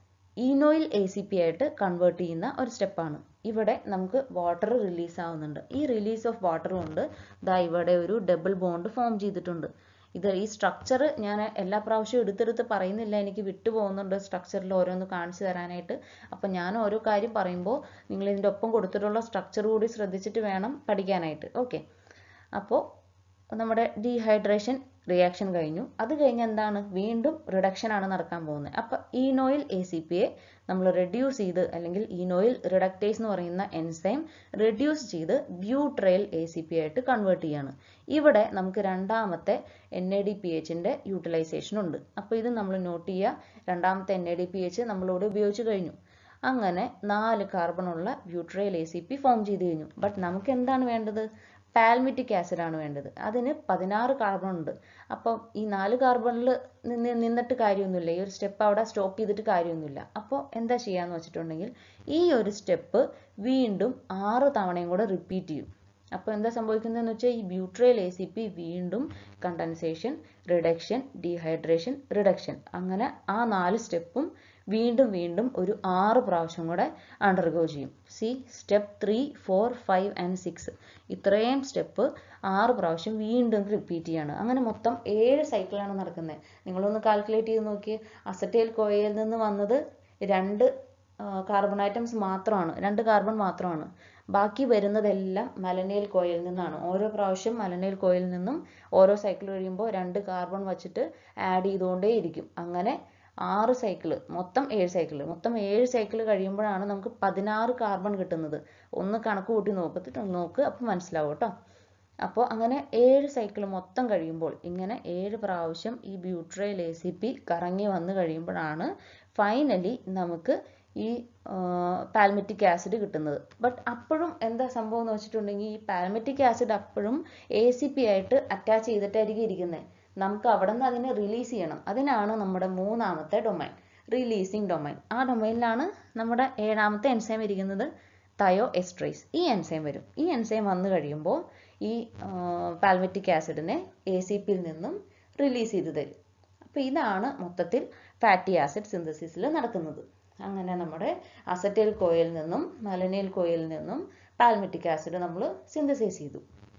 ഈനോയിൽ എ സി പി ആയിട്ട് കൺവേർട്ട് ചെയ്യുന്ന ഒരു സ്റ്റെപ്പാണ് ഇവിടെ നമുക്ക് വാട്ടർ റിലീസ് ആവുന്നുണ്ട് ഈ റിലീസ് ഓഫ് വാട്ടർ കൊണ്ട് ദാ ഇവിടെ ഒരു ഡബിൾ ബോണ്ട് ഫോം ചെയ്തിട്ടുണ്ട് ഇത് ഈ സ്ട്രക്ചർ ഞാൻ എല്ലാ പ്രാവശ്യവും എടുത്തെടുത്ത് പറയുന്നില്ല എനിക്ക് വിട്ടു പോകുന്നുണ്ട് സ്ട്രക്ചറിൽ ഓരോന്ന് കാണിച്ചു തരാനായിട്ട് അപ്പം ഞാൻ ഓരോ കാര്യം പറയുമ്പോൾ നിങ്ങൾ ഇതിൻ്റെ ഒപ്പം കൊടുത്തിട്ടുള്ള സ്ട്രക്ചർ കൂടി ശ്രദ്ധിച്ചിട്ട് വേണം പഠിക്കാനായിട്ട് ഓക്കെ അപ്പോൾ നമ്മുടെ ഡീഹൈഡ്രേഷൻ റിയാക്ഷൻ കഴിഞ്ഞു അത് കഴിഞ്ഞ് എന്താണ് വീണ്ടും റിഡക്ഷൻ ആണ് നടക്കാൻ പോകുന്നത് അപ്പോൾ ഈനോയിൽ എ സി പിയെ നമ്മൾ റെഡ്യൂസ് ചെയ്ത് അല്ലെങ്കിൽ ഈനോയിൽ റിഡക്ടേസ് എന്ന് പറയുന്ന എൻസൈം റെഡ്യൂസ് ചെയ്ത് ബ്യൂട്രൈൽ എ സി പി ആയിട്ട് കൺവേർട്ട് ചെയ്യാണ് ഇവിടെ നമുക്ക് രണ്ടാമത്തെ എൻ എ ഡി പി എച്ചിൻ്റെ യൂട്ടിലൈസേഷൻ ഉണ്ട് അപ്പോൾ ഇത് നമ്മൾ നോട്ട് ചെയ്യുക രണ്ടാമത്തെ N A D P H നമ്മളിവിടെ ഉപയോഗിച്ച് കഴിഞ്ഞു അങ്ങനെ നാല് കാർബണുള്ള butyryl A C P form ചെയ്ത് കഴിഞ്ഞു ബട്ട് നമുക്ക് എന്താണ് വേണ്ടത് പാൽമിറ്റിക് ആസിഡ് ആണ് വേണ്ടത് അതിന് പതിനാറ് കാർബൺ ഉണ്ട് അപ്പം ഈ നാല് കാർബണിൽ നിന്ന് നിന്നിട്ട് കാര്യമൊന്നുമില്ല ഈ ഒരു സ്റ്റെപ്പ് അവിടെ സ്റ്റോപ്പ് ചെയ്തിട്ട് കാര്യമൊന്നുമില്ല അപ്പോൾ എന്താ ചെയ്യാന്ന് വെച്ചിട്ടുണ്ടെങ്കിൽ ഈ ഒരു സ്റ്റെപ്പ് വീണ്ടും ആറ് തവണയും കൂടെ റിപ്പീറ്റ് ചെയ്യും അപ്പോൾ എന്താ സംഭവിക്കുന്നതെന്ന് വെച്ചാൽ ഈ ബ്യൂട്രൈൽ എ സി പി വീണ്ടും കണ്ടൻസേഷൻ റിഡക്ഷൻ ഡീഹൈഡ്രേഷൻ റിഡക്ഷൻ അങ്ങനെ ആ നാല് സ്റ്റെപ്പും വീണ്ടും വീണ്ടും ഒരു ആറ് പ്രാവശ്യം കൂടെ അണ്ടർഗോ ചെയ്യും see step three four five and six ഇത്രയും സ്റ്റെപ്പ് ആറ് പ്രാവശ്യം വീണ്ടും റിപ്പീറ്റ് ചെയ്യാണ് അങ്ങനെ മൊത്തം ഏഴ് സൈക്കിളാണ് നടക്കുന്നത് നിങ്ങളൊന്ന് കാൽക്കുലേറ്റ് ചെയ്ത് നോക്കിയേ അസറ്റൈൽ കോയയിൽ നിന്ന് വന്നത് രണ്ട് കാർബൺ ഐറ്റംസ് മാത്രമാണ് രണ്ട് കാർബൺ മാത്രമാണ് ബാക്കി വരുന്നതെല്ലാം മലനൈൽ കോയിൽ നിന്നാണ് ഓരോ പ്രാവശ്യം മലനൈൽ കോയിൽ നിന്നും ഓരോ സൈക്കിൾ കഴിയുമ്പോൾ രണ്ട് കാർബൺ വച്ചിട്ട് ആഡ് ചെയ്തുകൊണ്ടേയിരിക്കും അങ്ങനെ ആറ് സൈക്കിള് മൊത്തം ഏഴ് സൈക്കിള് മൊത്തം ഏഴ് സൈക്കിൾ കഴിയുമ്പോഴാണ് നമുക്ക് പതിനാറ് കാർബൺ കിട്ടുന്നത് ഒന്ന് കണക്ക് കൂട്ടി നോക്കത്തിട്ട് നോക്ക് അപ്പോൾ മനസ്സിലാവും കേട്ടോ അപ്പോൾ അങ്ങനെ ഏഴ് സൈക്കിൾ മൊത്തം കഴിയുമ്പോൾ ഇങ്ങനെ ഏഴ് പ്രാവശ്യം ഈ ബ്യൂട്രൈൽ എ സി പി കറങ്ങി വന്ന് കഴിയുമ്പോഴാണ് ഫൈനലി നമുക്ക് ഈ പാൽമെറ്റിക് ആസിഡ് കിട്ടുന്നത് ബട്ട് അപ്പോഴും എന്താ സംഭവം എന്ന് വെച്ചിട്ടുണ്ടെങ്കിൽ ഈ പാൽമെറ്റിക് ആസിഡ് അപ്പോഴും എ സി പി ആയിട്ട് അറ്റാച്ച് ചെയ്തിട്ടായിരിക്കും ഇരിക്കുന്നത് നമുക്ക് അവിടെ നിന്ന് അതിനെ റിലീസ് ചെയ്യണം അതിനാണ് നമ്മുടെ മൂന്നാമത്തെ ഡൊമൈൻ റിലീസിങ് ഡൊമൈൻ ആ ഡൊമൈനിലാണ് നമ്മുടെ ഏഴാമത്തെ എൻസൈം ഇരിക്കുന്നത് തയോ എസ്ട്രേസ് ഈ എൻസൈം വരും ഈ എൻസൈം വന്നു കഴിയുമ്പോൾ ഈ പാൽമെറ്റിക് ആസിഡിനെ എ സി പിയിൽ നിന്നും റിലീസ് ചെയ്ത് തരും അപ്പോൾ ഇതാണ് മൊത്തത്തിൽ ഫാറ്റി ആസിഡ് സിന്തസിസിൽ നടക്കുന്നത് അങ്ങനെ നമ്മുടെ അസറ്റൈൽ കോയിൽ നിന്നും മലനൈൽ കോയിൽ നിന്നും പാൽമെറ്റിക് ആസിഡ് നമ്മൾ സിന്തസൈസ് ചെയ്തു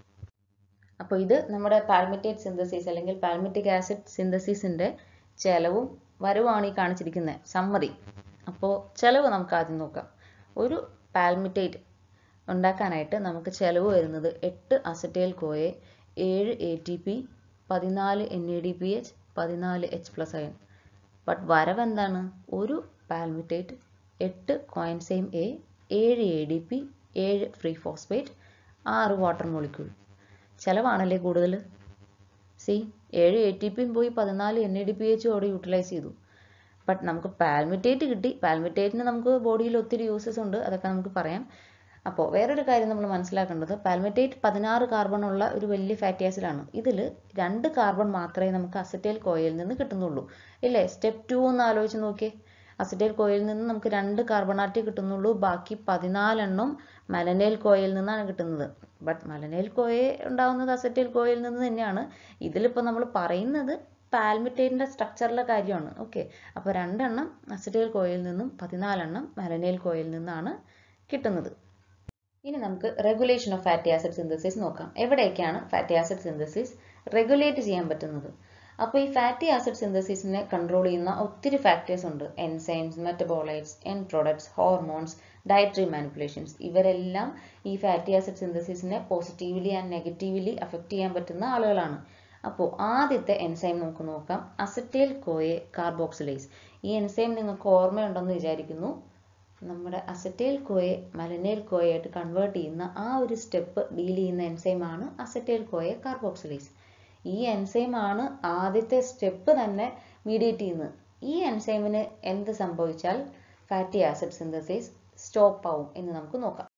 അപ്പോൾ ഇത് നമ്മുടെ പാൽമിറ്റേറ്റ് സിന്തസിസ് അല്ലെങ്കിൽ പാൽമിറ്റിക് ആസിഡ് സിന്തസിസിൻ്റെ ചെലവും വരവുമാണ് ഈ കാണിച്ചിരിക്കുന്നത് സമ്മറി അപ്പോൾ ചെലവ് നമുക്ക് ആദ്യം നോക്കാം ഒരു പാൽമിറ്റേറ്റ് ഉണ്ടാക്കാനായിട്ട് നമുക്ക് ചിലവ് വരുന്നത് എട്ട് അസറ്റൈൽ കോയെ ഏഴ് എ ടി പി പതിനാല് N A D P H പതിനാല് എച്ച് പ്ലസ് അയൺ ബട്ട് വരവ് എന്താണ് ഒരു പാൽമിറ്റേറ്റ് എട്ട് കോയിൻസൈം എ ഏഴ് എ ഡി പി ഏഴ് ഫ്രീ ഫോസ്ഫേറ്റ് ആറ് വാട്ടർ മോളിക്യൂൾ ചിലവാണല്ലേ കൂടുതൽ സി ഏഴ് എ ടി പിയും പോയി പതിനാല് എൻ എ ഡി പി എച്ചും അവിടെ യൂട്ടിലൈസ് ചെയ്തു ബട്ട് നമുക്ക് പാൽമിറ്റേറ്റ് കിട്ടി പാൽമിറ്റേറ്റിന് നമുക്ക് ബോഡിയിൽ ഒത്തിരി യൂസസ് ഉണ്ട് അതൊക്കെ നമുക്ക് പറയാം അപ്പോൾ വേറൊരു കാര്യം നമ്മൾ മനസ്സിലാക്കേണ്ടത് പാൽമിറ്റേറ്റ് പതിനാറ് കാർബൺ ഉള്ള ഒരു വലിയ ഫാറ്റി ആസിഡാണ് ഇതിൽ രണ്ട് കാർബൺ മാത്രമേ നമുക്ക് അസറ്റൈൽ കോയിൽ നിന്ന് കിട്ടുന്നുള്ളൂ ഇല്ലേ സ്റ്റെപ്പ് ടു ഒന്ന് ആലോചിച്ച് നോക്കിയേ അസറ്റൈൽ കോയിൽ നിന്ന് നമുക്ക് രണ്ട് കാർബണാറ്റി കിട്ടുന്നുള്ളൂ ബാക്കി പതിനാലെണ്ണം മലനൈൽ കോയിൽ നിന്നാണ് കിട്ടുന്നത് ബട്ട് മലനൈൽ കോയെ ഉണ്ടാവുന്നത് അസറ്റൈൽ കോയിൽ നിന്ന് തന്നെയാണ് ഇതിലിപ്പോൾ നമ്മൾ പറയുന്നത് പാൽമിറ്റേറ്റിൻ്റെ സ്ട്രക്ചറിലെ കാര്യമാണ് ഓക്കെ അപ്പോൾ രണ്ടെണ്ണം അസറ്റൈൽ കോയിൽ നിന്നും പതിനാലെണ്ണം മലനൈൽ കോയിൽ നിന്നാണ് കിട്ടുന്നത് ഇനി നമുക്ക് regulation of fatty acid synthesis നോക്കാം എവിടെയൊക്കെയാണ് ഫാറ്റി ആസിഡ് സിന്തസിസ് റെഗുലേറ്റ് ചെയ്യാൻ പറ്റുന്നത് അപ്പോൾ ഈ ഫാറ്റി ആസിഡ് സിന്തസിസിനെ കൺട്രോൾ ചെയ്യുന്ന ഒത്തിരി ഫാക്ടേഴ്സ് ഉണ്ട് enzymes metabolites end products hormones dietary manipulations ഇവരെല്ലാം ഈ ഫാറ്റി ആസിഡ് സിന്തസിസിനെ പോസിറ്റീവ്ലി ആൻഡ് നെഗറ്റീവ്ലി അഫക്റ്റ് ചെയ്യാൻ പറ്റുന്ന ആളുകളാണ് അപ്പോൾ ആദ്യത്തെ എൻസൈം നമുക്ക് നോക്കാം അസറ്റൈൽ കോയെ കാർബോക്സിലേസ് ഈ എൻസൈം നിങ്ങൾക്ക് ഓർമ്മയുണ്ടെന്ന് വിചാരിക്കുന്നു നമ്മുടെ അസറ്റൈൽ കോയെ മലനൈൽ കോയായിട്ട് കൺവേർട്ട് ചെയ്യുന്ന ആ ഒരു സ്റ്റെപ്പ് ഡീൽ ചെയ്യുന്ന എൻസൈമാണ് അസറ്റൈൽ കോയെ കാർബോക്സിലേസ് ഈ എൻസൈം ആണ് ആദ്യത്തെ സ്റ്റെപ്പ് തന്നെ മീഡിയേറ്റ് ചെയ്യുന്നത് ഈ എൻസൈമിന് എന്ത് സംഭവിച്ചാൽ ഫാറ്റി ആസിഡ് സിന്തസിസ് സ്റ്റോപ്പ് ആവും എന്ന് നമുക്ക് നോക്കാം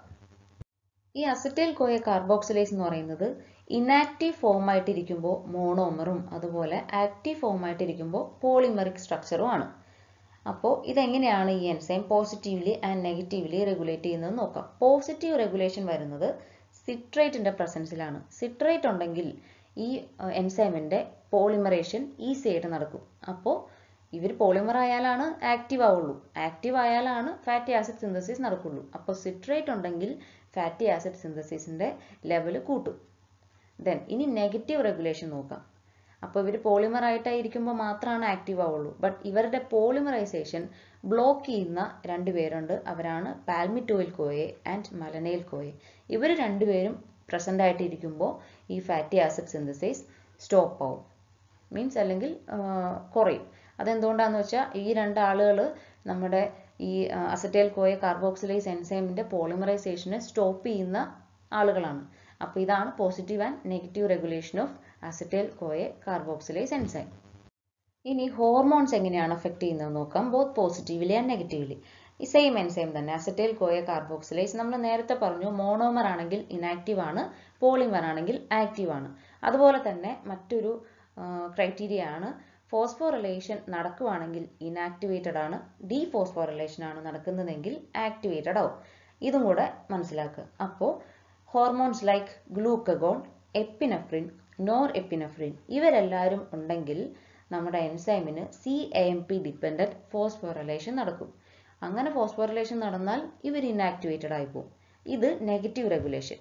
ഈ അസറ്റൈൽ കോയ കാർബോക്സിലേസ് എന്ന് പറയുന്നത് ഇനാക്റ്റീവ് ഫോം ആയിട്ടിരിക്കുമ്പോൾ മോണോമറും അതുപോലെ ആക്റ്റീവ് ഫോം ആയിട്ടിരിക്കുമ്പോൾ പോളിമറിക് സ്ട്രക്ചറും ആണ് അപ്പോൾ ഇതെങ്ങനെയാണ് ഈ enzyme positively and negatively regulate ചെയ്യുന്നത് നോക്കാം പോസിറ്റീവ് റെഗുലേഷൻ വരുന്നത് സിട്രേറ്റിന്റെ പ്രസൻസിലാണ് സിട്രേറ്റ് ഉണ്ടെങ്കിൽ ഈ എൻസൈമിന്റെ പോളിമറേഷൻ ഈസി ആയിട്ട് നടക്കും അപ്പോൾ ഇവർ പോളിമർ ആയാലാണ് ആക്റ്റീവ് ആവുള്ളൂ ആക്റ്റീവ് ആയാലാണ് ഫാറ്റി ആസിഡ് സിന്തസിസ് നടക്കുള്ളൂ അപ്പോൾ സിട്രേറ്റ് ഉണ്ടെങ്കിൽ ഫാറ്റി ആസിഡ് സിന്തസിസിന്റെ ലെവൽ കൂട്ടും ദെൻ ഇനി നെഗറ്റീവ് റെഗുലേഷൻ നോക്കാം അപ്പോൾ ഇവർ പോളിമർ ആയിട്ടായിരിക്കുമ്പോൾ മാത്രമാണ് ആക്റ്റീവ് ആവുള്ളൂ ബട്ട് ഇവരുടെ പോളിമറൈസേഷൻ ബ്ലോക്ക് ചെയ്യുന്ന രണ്ട് പേരുണ്ട് അവരാണ് പാൽമിറ്റോയിൽ കോയെ ആൻഡ് മലനൈൽ കോയെ ഇവർ രണ്ടുപേരും പ്രസൻ്റ് ആയിട്ടിരിക്കുമ്പോൾ ഈ ഫാറ്റി ആസിഡ് സിന്തസൈസ് സ്റ്റോപ്പ് ആവും മീൻസ് അല്ലെങ്കിൽ കുറയും അതെന്തുകൊണ്ടാന്ന് വെച്ചാൽ ഈ രണ്ട് ആളുകൾ നമ്മുടെ ഈ അസറ്റൈൽ കോയ കാർബോക്സിലൈസ് എൻസൈമിന്റെ പോളിമറൈസേഷനെ സ്റ്റോപ്പ് ചെയ്യുന്ന ആളുകളാണ് അപ്പോൾ ഇതാണ് positive and negative regulation of acetyl CoA carboxylase enzyme ഇനി ഹോർമോൺസ് എങ്ങനെയാണ് അഫക്റ്റ് ചെയ്യുന്നത് നോക്കാം ബോത്ത് പോസിറ്റീവ്ലി ആൻഡ് നെഗറ്റീവ്ലി ഈ സെയിം എൻസൈം തന്നെ അസറ്റൈൽ കോയ കാർബോക്സിലൈസ് നമ്മൾ നേരത്തെ പറഞ്ഞു മോണോമർ ആണെങ്കിൽ ഇനാക്റ്റീവ് ആണ് പോളിമർ ആണെങ്കിൽ ആക്റ്റീവ് ആണ് അതുപോലെ തന്നെ മറ്റൊരു ക്രൈറ്റീരിയ ആണ് ഫോസ്ഫോറിലേഷൻ നടക്കുവാണെങ്കിൽ ഇനാക്ടിവേറ്റഡ് ആണ് ഡീഫോസ്ഫോറിലേഷൻ ആണ് നടക്കുന്നതെങ്കിൽ ആക്ടിവേറ്റഡ് ആവും ഇതും കൂടെ മനസ്സിലാക്കുക അപ്പോൾ hormones like glucagon epinephrine norepinephrine ഇവരെല്ലാവരും ഉണ്ടെങ്കിൽ നമ്മുടെ എൻസൈമിന് C A M P dependent phosphorylation നടക്കും അങ്ങനെ ഫോസ്ഫോറിലേഷൻ നടന്നാൽ ഇവർ ഇനാക്ടിവേറ്റഡ് ആയി പോകും ഇത് നെഗറ്റീവ് റെഗുലേഷൻ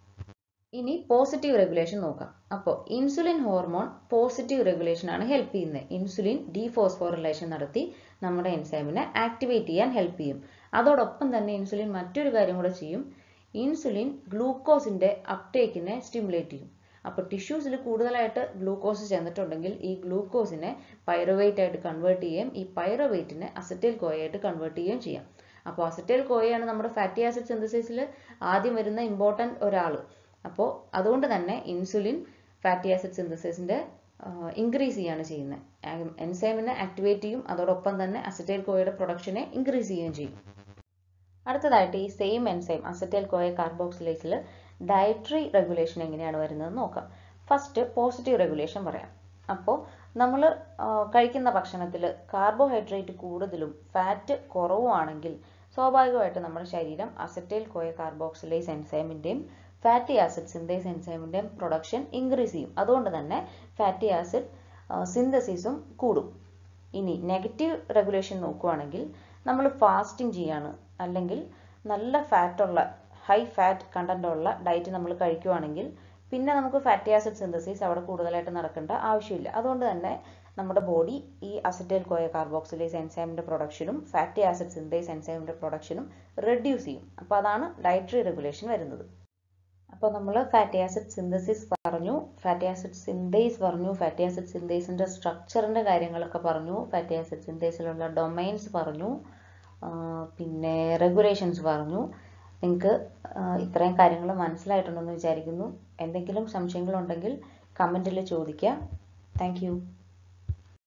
ഇനി പോസിറ്റീവ് റെഗുലേഷൻ നോക്കാം അപ്പോൾ ഇൻസുലിൻ ഹോർമോൺ പോസിറ്റീവ് റെഗുലേഷൻ ആണ് ഹെൽപ്പ് ചെയ്യുന്നത് ഇൻസുലിൻ ഡീഫോസ്ഫോറിലേഷൻ നടത്തി നമ്മുടെ എൻസൈമിനെ ആക്ടിവേറ്റ് ചെയ്യാൻ ഹെൽപ്പ് ചെയ്യും അതോടൊപ്പം തന്നെ ഇൻസുലിൻ മറ്റൊരു കാര്യം കൂടെ ചെയ്യും ഇൻസുലിൻ ഗ്ലൂക്കോസിന്റെ അപ്ടേക്കിനെ സ്റ്റിമുലേറ്റ് ചെയ്യും അപ്പോൾ ടിഷ്യൂസിൽ കൂടുതലായിട്ട് ഗ്ലൂക്കോസ് ചെന്നിട്ടുണ്ടെങ്കിൽ ഈ ഗ്ലൂക്കോസിനെ പൈറോവേറ്റ് ആയിട്ട് കൺവേർട്ട് ചെയ്യുകയും ഈ പൈറോവേറ്റിനെ അസറ്റൈൽ കോയായിട്ട് കൺവേർട്ട് ചെയ്യുകയും ചെയ്യാം അപ്പോൾ അസറ്റൈൽ കോയയാണ് നമ്മുടെ ഫാറ്റി ആസിഡ് സിന്തസിസിൽ ആദ്യം വരുന്ന ഇമ്പോർട്ടൻറ്റ് ഒരാൾ അപ്പോൾ അതുകൊണ്ട് തന്നെ ഇൻസുലിൻ ഫാറ്റി ആസിഡ് സിന്തസിസിന്റെ ഇൻക്രീസ് ചെയ്യാണ് ചെയ്യുന്നത് എൻസൈമിനെ ആക്ടിവേറ്റ് ചെയ്യും അതോടൊപ്പം തന്നെ അസറ്റൈൽ കോയയുടെ പ്രൊഡക്ഷനെ ഇൻക്രീസ് ചെയ്യുകയും ചെയ്യും അടുത്തതായിട്ട് ഈ സെയിം എൻസൈം അസറ്റൈൽ കോയ കാർബോക്സിലേസിൽ ഡയറ്ററി റെഗുലേഷൻ എങ്ങനെയാണ് വരുന്നത് നോക്കാം ഫസ്റ്റ് പോസിറ്റീവ് റെഗുലേഷൻ പറയാം അപ്പോൾ നമ്മൾ കഴിക്കുന്ന ഭക്ഷണത്തിൽ കാർബോഹൈഡ്രേറ്റ് കൂടുതലും ഫാറ്റ് കുറവുമാണെങ്കിൽ സ്വാഭാവികമായിട്ട് നമ്മുടെ ശരീരം അസറ്റൈൽ കോയ കാർബോക്സിലേസ് എൻസൈമിൻ്റെയും ഫാറ്റി ആസിഡ് സിന്തേസ് എൻസൈമിൻ്റെയും പ്രൊഡക്ഷൻ ഇൻക്രീസ് ചെയ്യും അതുകൊണ്ട് തന്നെ ഫാറ്റി ആസിഡ് സിന്തസിസും കൂടും ഇനി നെഗറ്റീവ് റെഗുലേഷൻ നോക്കുവാണെങ്കിൽ നമ്മൾ ഫാസ്റ്റിംഗ് ചെയ്യാണ് അല്ലെങ്കിൽ നല്ല ഫാറ്റുള്ള ഹൈ ഫാറ്റ് കണ്ടന്റ് ഉള്ള ഡയറ്റ് നമ്മൾ കഴിക്കുവാണെങ്കിൽ പിന്നെ നമുക്ക് ഫാറ്റി ആസിഡ് സിന്തസിസ് അവിടെ കൂടുതലായിട്ട് നടക്കേണ്ട ആവശ്യമില്ല അതുകൊണ്ട് തന്നെ നമ്മുടെ ബോഡി ഈ അസറ്റൈൽ കോയ കാർബോക്സിലേസ് എൻസൈമിൻ്റെ പ്രൊഡക്ഷനും ഫാറ്റി ആസിഡ് സിന്തേസ് എൻസൈമിൻ്റെ പ്രൊഡക്ഷനും റെഡ്യൂസ് ചെയ്യും അപ്പോൾ അതാണ് ഡയറ്ററി റെഗുലേഷൻ വരുന്നത് അപ്പോൾ നമ്മൾ ഫാറ്റി ആസിഡ് സിന്തസിസ് പറഞ്ഞു ഫാറ്റി ആസിഡ് സിന്തേസ് പറഞ്ഞു ഫാറ്റി ആസിഡ് സിന്തേസിൻ്റെ സ്ട്രക്ചറിൻ്റെ കാര്യങ്ങളൊക്കെ പറഞ്ഞു ഫാറ്റി ആസിഡ് സിന്തേസിലുള്ള ഡൊമൈൻസ് പറഞ്ഞു പിന്നെ റെഗുലേഷൻസ് പറഞ്ഞു നിങ്ങൾക്ക് ഇത്രയും കാര്യങ്ങൾ മനസ്സിലായിട്ടുണ്ടെന്ന് വിചാരിക്കുന്നു എന്തെങ്കിലും സംശയങ്ങളുണ്ടെങ്കിൽ കമൻറ്റിൽ ചോദിക്കുക താങ്ക്